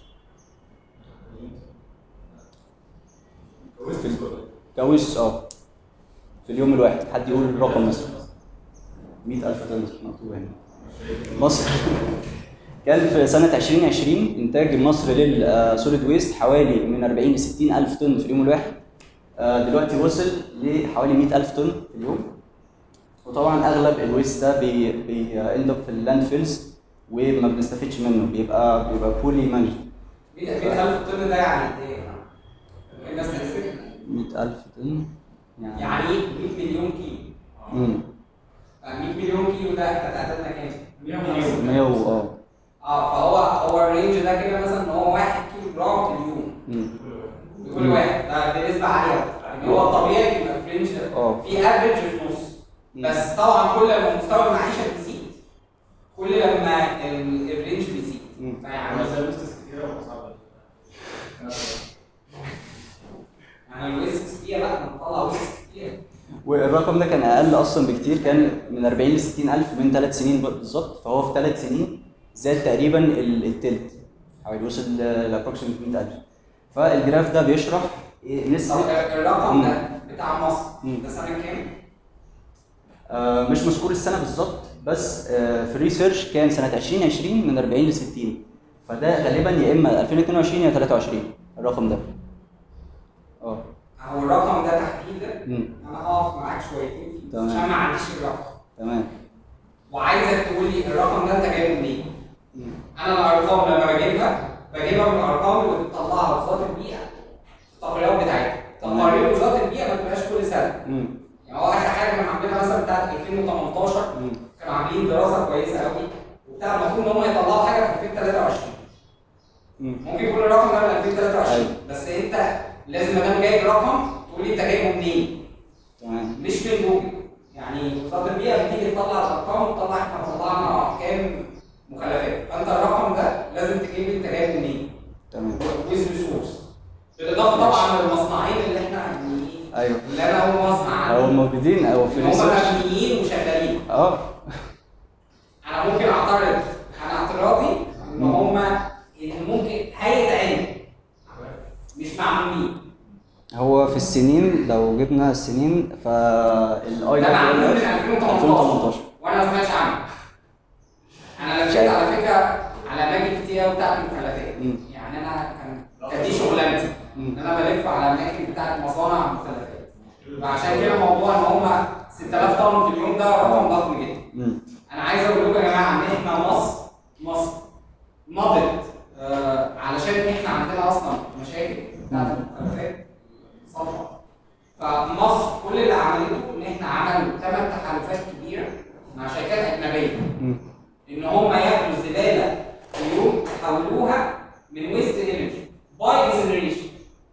كويست اه في اليوم الواحد حد يقول الرقم مثلا 100000 طن مكتوب هنا مصر كان في سنة 2020 إنتاج مصر للسوليد ويست حوالي من 40 ل 60 ألف طن في اليوم الواحد آه، دلوقتي وصل لحوالي 100 ألف طن في اليوم وطبعا أغلب الويست ده بي بيند في اللاند فيلز وما بنستفدش منه بيبقى بيبقى بولي مانج 100000 طن ده يعني قد ايه؟ الناس تحسب 100 ألف طن يعني يعني ايه 100 مليون كيلو امم آه، 100 مليون كيلو ده احنا تعدادنا كام؟ 100 مليون 100 و اه اه فهو هو الرينج ده كده مثلا ان هو 1 كيلو جرام في اليوم مم. لكل واحد ده دي نسبه عاليه يعني هو الطبيعي يبقى في رينج اه. في افريج في النص بس طبعا كل ما مستوى المعيشه بيزيد كل لما ال- الرينج بيزيد مم. فيعني يعني الويست كتير لا بنطلع ويست كتير والرقم ده كان اقل اصلا بكتير كان من 40 ل 60 الف من ثلاث سنين بالظبط فهو في ثلاث سنين زاد تقريبا ال- التلت حوالي وصل لابروكسيمت 100000 فالجراف ده بيشرح إيه طب نسبه الرقم مم. ده بتاع مصر مم. ده سنه كام؟ آه، مش مذكور السنه بالظبط بس آه، في الريسيرش كان سنه 2020 من 40 ل 60 فده غالبا يا اما 2022 يا 23 الرقم ده اه هو الرقم ده تحديدا مم. انا هقف معاك شويتين فيه تمام. عشان ما عنديش الرقم تمام وعايزك تقول لي الرقم ده انت جايبه منين؟ مم. انا الارقام لما بجيبها بجيبها من الارقام اللي بتطلعها وزاره البيئه في التقريرات بتاعتها تقارير وزاره البيئه ما بتبقاش كل سنه مم. يعني هو اخر حاجه كانوا عاملينها مثلا بتاعت 2018 مم. كانوا عاملين دراسه كويسه قوي وبتاع المفروض ان هم يطلعوا حاجه في 2023 مم. ممكن يكون الرقم ده من 2023 أيوة. بس انت لازم ما دام جايب رقم تقول لي انت جايبه منين تمام مش من جوجل يعني وزاره البيئه بتيجي تطلع الارقام وتطلع احنا طلعنا كام مخلفات فانت الرقم ده لازم تجيب لي انت جايبه منين تمام ويز ريسورس بالاضافه طبعا للمصنعين اللي احنا يعني إيه، ايوه اللي انا اول مصنع او عندي موجودين او في هم الريسيرش مبنيين وشغالين اه انا ممكن اعترض انا اعتراضي ان مم. هم ان ممكن هيتعمل مش معمولين هو في السنين لو جبنا السنين فالاي ده معمول من 2018 2018 وانا ما سمعتش عنه انا لفيت شايف. على فكره على اماكن كتير قوي بتاعت المخلفات مم. يعني انا كان كانت دي شغلانتي مم. ان انا بلف على اماكن بتاعت مصانع مخلفات فعشان كده موضوع ان هم 6000 طن في اليوم ده رقم ضخم جدا مم. انا عايز اقول لكم يا جماعه ان احنا مصر مصر مضت آه علشان احنا عندنا اصلا مشاكل بتاعت المخلفات صعبه فمصر كل اللي عملته ان احنا عملوا ثمان تحالفات كبيره مع شركات اجنبيه مم. ان هم ياخدوا الزباله في يوم يحولوها من ويست انرجي باي انسنريشن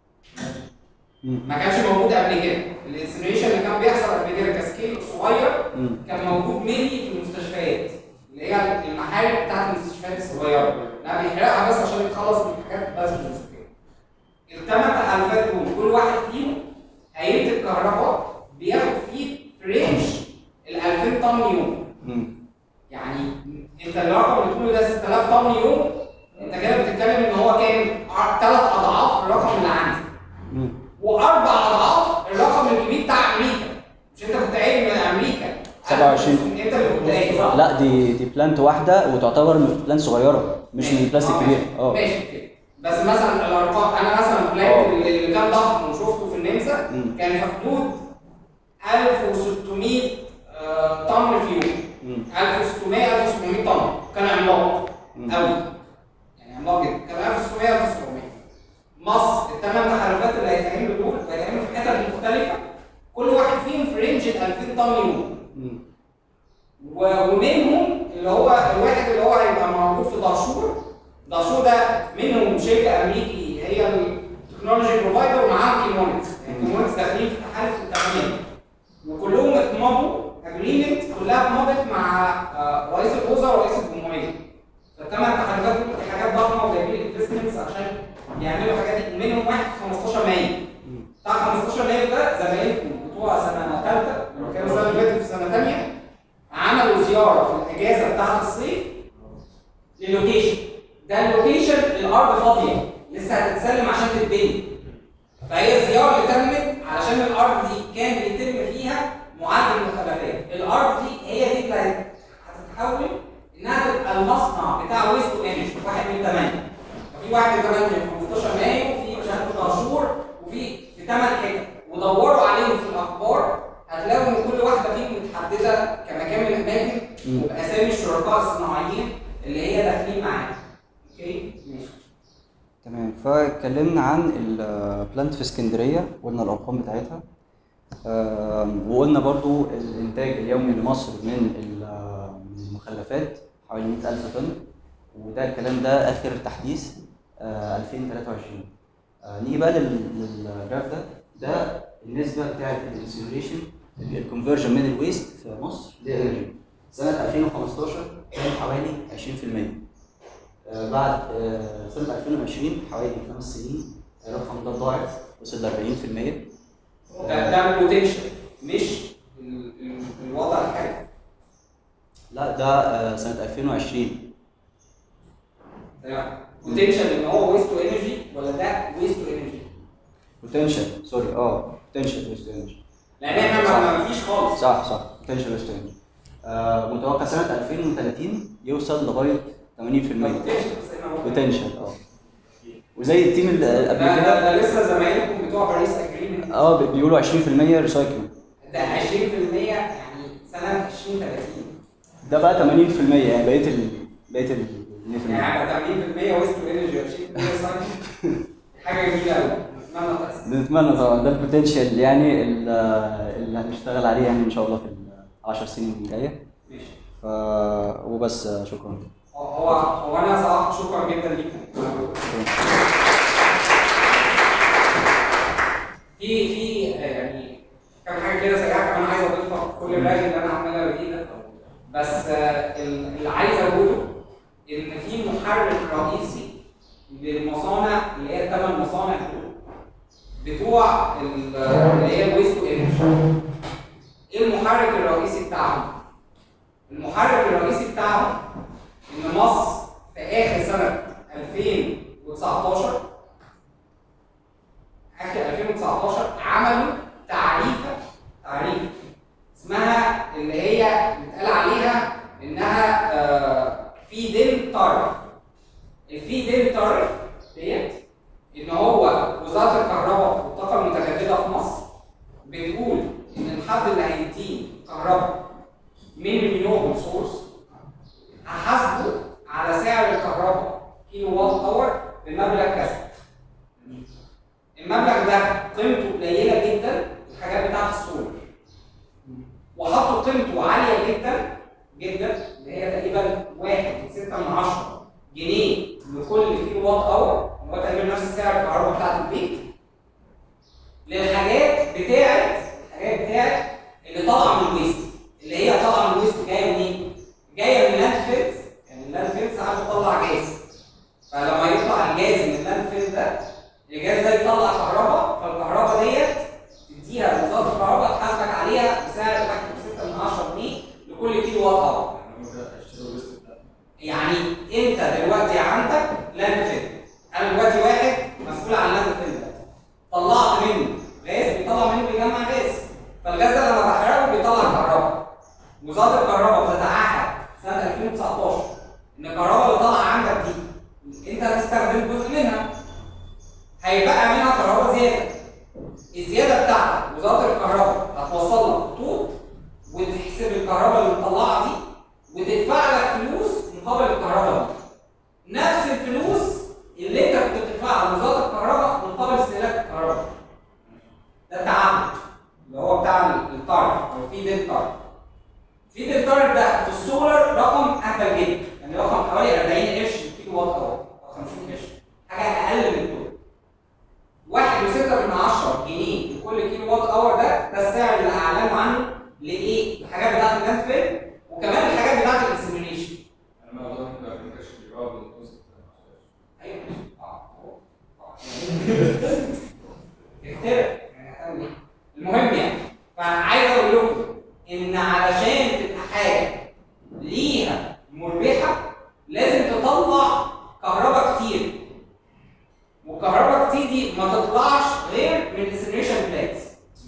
مم. ما كانش موجود قبل كده الانسنريشن اللي كان بيحصل قبل كده كسكيل صغير مم. كان موجود مينلي في المستشفيات اللي هي المحارق بتاعت المستشفيات الصغيره لا بيحرقها بس عشان يتخلص من الحاجات بس المستشفيات الثمان تحالفات دول كل واحد فيهم هينتج كهرباء بياخد فيه في رينج ال 2000 طن يوم مم. يعني انت الرقم اللي بتقوله ده 6000 طن يوم انت كده بتتكلم ان هو كام ثلاث اضعاف الرقم اللي عندي مم. واربع اضعاف الرقم الكبير بتاع امريكا مش انت كنت قايل من امريكا 27. انت اللي كنت قايل صح؟ لا دي دي بلانت واحده وتعتبر من بلانت صغيره مش من بلاستيك كبير اه ماشي اوكي بس مثلا الارقام انا مثلا بلانت اه. اللي اللي كان ضخم وشفته في النمسا مم. كان في حدود 1600 آه، طن في يوم مم. 1600 1700 طن كان عملاق مم. قوي يعني عملاق جدا كان 1600 1700 مصر الثمان تحالفات اللي هيتعملوا دول هيتعملوا في حتت مختلفه كل واحد فيهم في رينج ال 2000 طن يوم مم. و- ومنهم اللي هو الواحد اللي هو هيبقى موجود في دارشور دارشور ده منهم شركه امريكي هي التكنولوجي بروفايدر ومعاهم كيمونكس يعني كيمونكس داخلين في تحالف التامين وكلهم اتمضوا اجريمنت كلها اتمضت مع آه، رئيس الوزراء ورئيس الجمهوريه فالثمان تحالفات دول دي حاجات ضخمه وجايبين انفستمنتس عشان يعملوا حاجات دي ومنهم واحد في 15 مايو بتاع 15 مايو ده زمايلكم بتوع سنه ثالثه لو كانوا السنه اللي فاتت في سنه ثانيه عملوا زياره في الاجازه بتاعت الصيف للوكيشن ده اللوكيشن الارض فاضيه لسه هتتسلم عشان تتبني فهي الزياره اللي تمت علشان الارض دي كان بيتم فيها معالجه المخلفات الارض دي هي دي اللي هتتحول انها تبقى المصنع بتاع ويست انرجي واحد من ثمانيه ففي واحد من ثمانيه في 15 مايو وفي مش عارف في دهشور وفي في ثمان حتت ودوروا عليهم في الاخبار هتلاقوا ان كل واحده فيهم متحدده كمكان من الاماكن مم. وباسامي الشركاء الصناعيين اللي هي داخلين معانا اوكي ماشي تمام فاتكلمنا عن البلانت في اسكندريه قلنا الارقام بتاعتها آم، وقلنا برضو الانتاج اليومي لمصر من ال- من المخلفات حوالي 100000 طن وده الكلام ده اخر تحديث آه، 2023 آه، نيجي بقى لل- للجراف ده ده النسبه بتاعت الانسينريشن الكونفرجن من الويست في مصر لانرجي سنه 2015 كان حوالي 20% آه، بعد آه، سنة 2020 حوالي خمس سنين الرقم ده ضاعف وصل ل 40% ده ده البوتنشال مش ال- ال- الوضع الحالي لا ده آه، سنة 2020 تمام بوتنشال ان هو ويست تو انرجي ولا ده ويست تو انرجي بوتنشال سوري اه بوتنشال ويست انرجي لان احنا ما- ما فيش خالص صح صح بوتنشال ويست انرجي متوقع سنه 2030 يوصل لغايه 80% بوتنشال اه وزي التيم اللي ده قبل ده كده ده لسه زمايلكم بتوع باريس اجريمنت اه بي- بيقولوا 20% ريسايكلينج ده 20% يعني سنه 2030 ده بقى 80% يعني بقيه ال بقيه ال 2% يعني 80% ويست انرجي و20% ساينس حاجه جميله قوي اتمنى تحصل بنتمنى طبعا ده البوتنشال يعني ال- اللي هنشتغل عليه يعني ان شاء الله في ال 10 سنين الجايه ماشي ف وبس آه، شكرا هو هو انا صراحه شكرا جدا ليكم في في آه، يعني كام حاجه كده سريعه كمان عايز اضيفها في كل الرغي اللي انا عمال اوريه ده بس آه، ال- اللي عايز اقوله ان في محرك رئيسي للمصانع اللي هي الثمان مصانع دول بتوع ال- اللي هي الويست انرجي ايه المحرك الرئيسي بتاعهم؟ المحرك الرئيسي بتاعهم ان مصر في اخر سنه 2019 اخر 2019 عملوا تعريفه تعريفه اسمها اللي هي بيتقال عليها انها آه، في دين طرف الفي دين طرف ديت ان هو وزاره الكهرباء والطاقه المتجدده في مصر بتقول ان الحد اللي هيديه كهرباء من رينيوبل سورس هحاسبه على سعر الكهرباء كيلو وات اور بمبلغ كذا. المبلغ ده قيمته قليله جدا الحاجات بتاعت السولر. وحطوا قيمته عاليه جدا جدا اللي هي تقريبا 1.6 جنيه لكل كيلو وات اور اللي هو تقريبا نفس سعر الكهرباء بتاعت البيت. للحاجات بتاعت الحاجات بتاعت اللي طالعه من الويست اللي هي طالعه من الويست جايه منين؟ جايه من اللاند فيلز يعني اللاند فيلز ساعات بتطلع جاز فلما يطلع الجاز من اللاند فيلز ده الجاز ده يطلع كهرباء فالكهرباء ديت تديها وزاره الكهرباء تحاسبك عليها بسعر تحت 6 من 10 جنيه لكل كيلو وات اور يعني انت دلوقتي عندك لاند فيلد انا دلوقتي واحد مسؤول عن اللاند فيلد ده طلعت منه غاز بيطلع منه بيجمع غاز فالغاز ده لما بحرقه بيطلع كهرباء وزاره الكهرباء بتتعهد سنه 2019 ان الكهرباء اللي طالعه عندك دي انت هتستخدم جزء منها هيبقى منها كهرباء زياده الزياده بتاعتك وزاره الكهرباء هتوصل لك خطوط وتحسب الكهرباء اللي مطلعها دي وتدفع لك فلوس مقابل الكهرباء دي نفس الفلوس اللي انت كنت بتدفعها لوزاره الكهرباء مقابل استهلاك الكهرباء ده التعامل اللي هو بتاع الطرف او في دين طرف في دين طرف ده في السولر رقم اهبل جدا يعني رقم حوالي 40 قرش كيلو وات اور او 50 قرش حاجه اقل من دول واحد وستة من عشرة جنيه لكل كيلو وات اور ده ده السعر اللي اعلنوا عنه لايه؟ الحاجات بتاعت اللاند فيل وكمان الحاجات بتاعت الانسيميليشن ايوه ماشي. اه هو. آه. افترق يعني هتعمل ايه؟ المهم يعني فعايز اقول لكم ان علشان تبقى حاجه ليها مربحه لازم تطلع كهرباء كتير والكهرباء كتير دي ما تطلعش غير من الانسنريشن بلانتس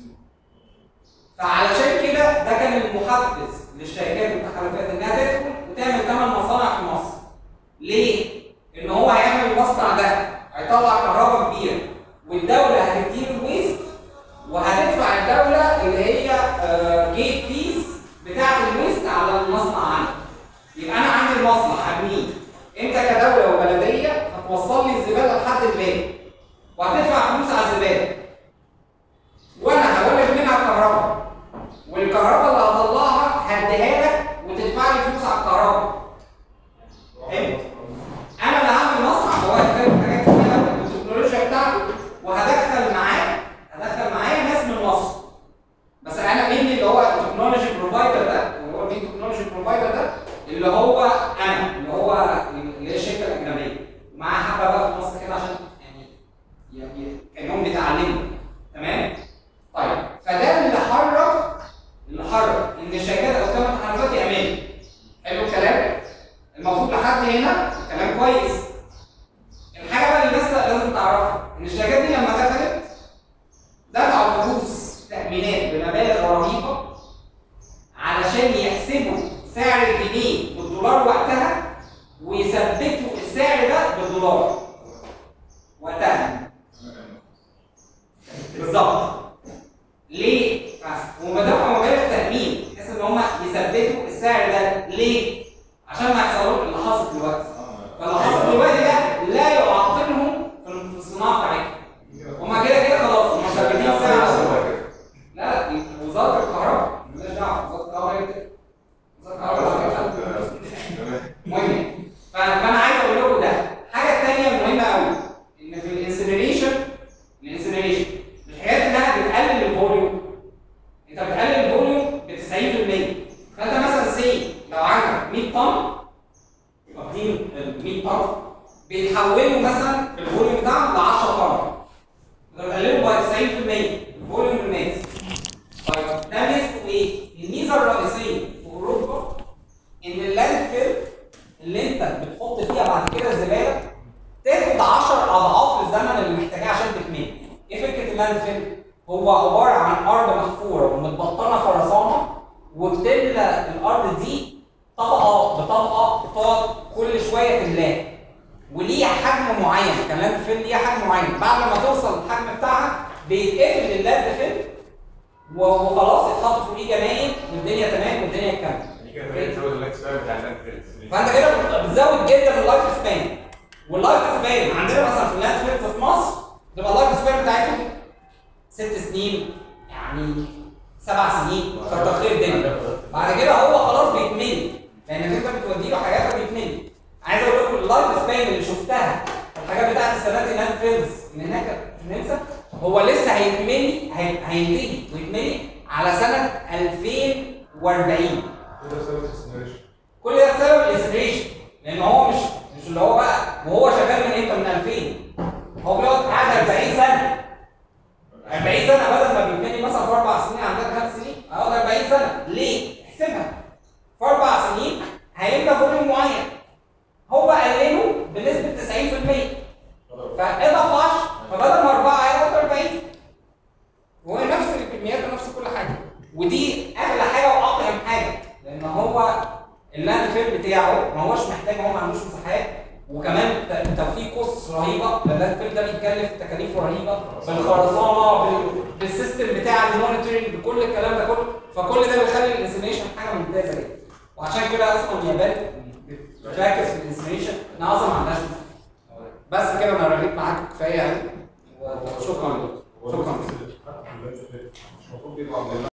فعلشان كده ده كان المحفز للشركات والتحالفات انها تدخل وتعمل ثمان مصانع في مصر ليه؟ ان هو هيعمل المصنع ده هيطلع كهرباء كبيره والدوله هتديله الويست وهتدفع الدوله اللي هي جيت فيز بتاعه الويست على المصنع عندك يبقى انا عندي المصنع هبنيه انت كدوله وبلديه هتوصل لي الزباله لحد البيت وهتدفع فلوس على الزباله وانا هولد منها كهرباء والكهرباء اللي هطلعها هديها لك وتدفع لي فلوس على الكهرباء فهمت؟ انا اللي هعمل مصنع هو هيختلف حاجات كتير قوي التكنولوجيا بتاعته وهدخل معاه هدخل معايا ناس من مصر بس انا مين اللي هو التكنولوجي بروفايدر ده اللي هو مين التكنولوجي بروفايدر ده اللي هو انا اللي هو اللي هي الشركه الاجنبيه ومعاها حبه بقى في مصر كده عشان يعني يعني كانهم بيتعلموا تمام طيب فده اللي حرك اللي حرك ان الشركات او كمان التحالفات يعملوا حلو الكلام المفروض لحد هنا كلام كويس الحاجه بقى اللي الناس لازم تعرفها ان الشركات دي لما دخلت دفعوا فلوس تامينات بمبالغ رهيبه علشان يحسبوا سعر الجنيه بالدولار وقتها ويثبتوا السعر ده بالدولار وقتها بالظبط ليه؟ ومدافع مبالغ تأمين بحيث ان هم يثبتوا السعر ده ليه؟ عشان ما يحصلوش اللي حصل دلوقتي فاللي حصل دلوقتي ده لا يعطلهم في الصناعه بتاعتهم هما كده كده خلاص هما ثابتين سعر لا لا وزاره الكهرباء مالناش دعوه وزاره الكهرباء هي كده وزاره الكهرباء مهم ف- فانا عايز اقول لكم ده الحاجه الثانيه المهمه قوي ان في الانسنريشن الانسنريشن مش حكايه انها بتقلل الفوليوم انت بتقلل الفوليوم ب 90% فانت مثلا سي لو عندك 100 طن واخدين ال 100 طن بيتحولوا مثلا الفوليوم بتاعهم ل 10 طن ده بتقلله ب 90% الفوليوم الماس طيب ده ميزته ايه؟ الميزه الرئيسيه في اوروبا ان اللاند فيل اللي انت بتحط فيها بعد كده الزباله تاخد 10 اضعاف الزمن اللي محتاجاه عشان تكمل. ايه فكره اللاند فيل؟ هو عباره عن ارض محفوره ومتبطنه خرسانه وبتملى الارض دي طبقه بطبقه بتقعد كل شويه تملاها. وليها حجم معين كلاند فيل ليها حجم معين بعد ما توصل الحجم بتاعها بيتقفل اللاند فيل وخلاص اتحط فوقيه جناين والدنيا تمام والدنيا تكمل. فانت كده بت- بتزود جدا اللايف سبان واللايف سبان عندنا مثلا في اللاند فيلز في مصر تبقى اللايف سبان بتاعتهم ست سنين يعني سبع سنين كتر خير الدنيا بعد كده هو خلاص بيتملي لانك انت بتودي له حاجات فبيتملي عايز اقول لكم اللايف سبان اللي شفتها الحاجات بتاعت السنوات اللاند فيلز اللي هناك في النمسا هو لسه هيتملي هي- هينتهي ويتملي على سنه 2040 كل ده بسبب الانسبريشن لان هو مش مش اللي هو بقى وهو شغال من امتى من 2000 هو بيقعد قاعد 40 سنه 40 سنه بدل ما بيتبني مثلا في اربع سنين عندك خمس سنين هيقعد 40 سنه ليه؟ احسبها في اربع سنين هيملى فوليوم معين هو قلله بنسبه 90% فاضاف 10 فبدل ما اربعه هياخد 40 وهو نفس الكميات ونفس كل حاجه ودي اغلى حاجه واقيم حاجه لان هو اللاند فيل بتاعه ما هوش محتاج هو ما عندوش مساحات وكمان ت- توفير كوست رهيبه ده اللاند فيل ده بيتكلف تكاليف رهيبه بالخرسانه بال- بالسيستم بتاع المونيتورنج بكل الكلام ده كله فكل ده بيخلي الانسينيشن حاجه ممتازه جدا وعشان كده اصلا اليابان بتركز في الانسينيشن انها اصلا ما عندهاش مساحات بس كده انا رغيت معاكم كفايه قوي وشكرا شكرا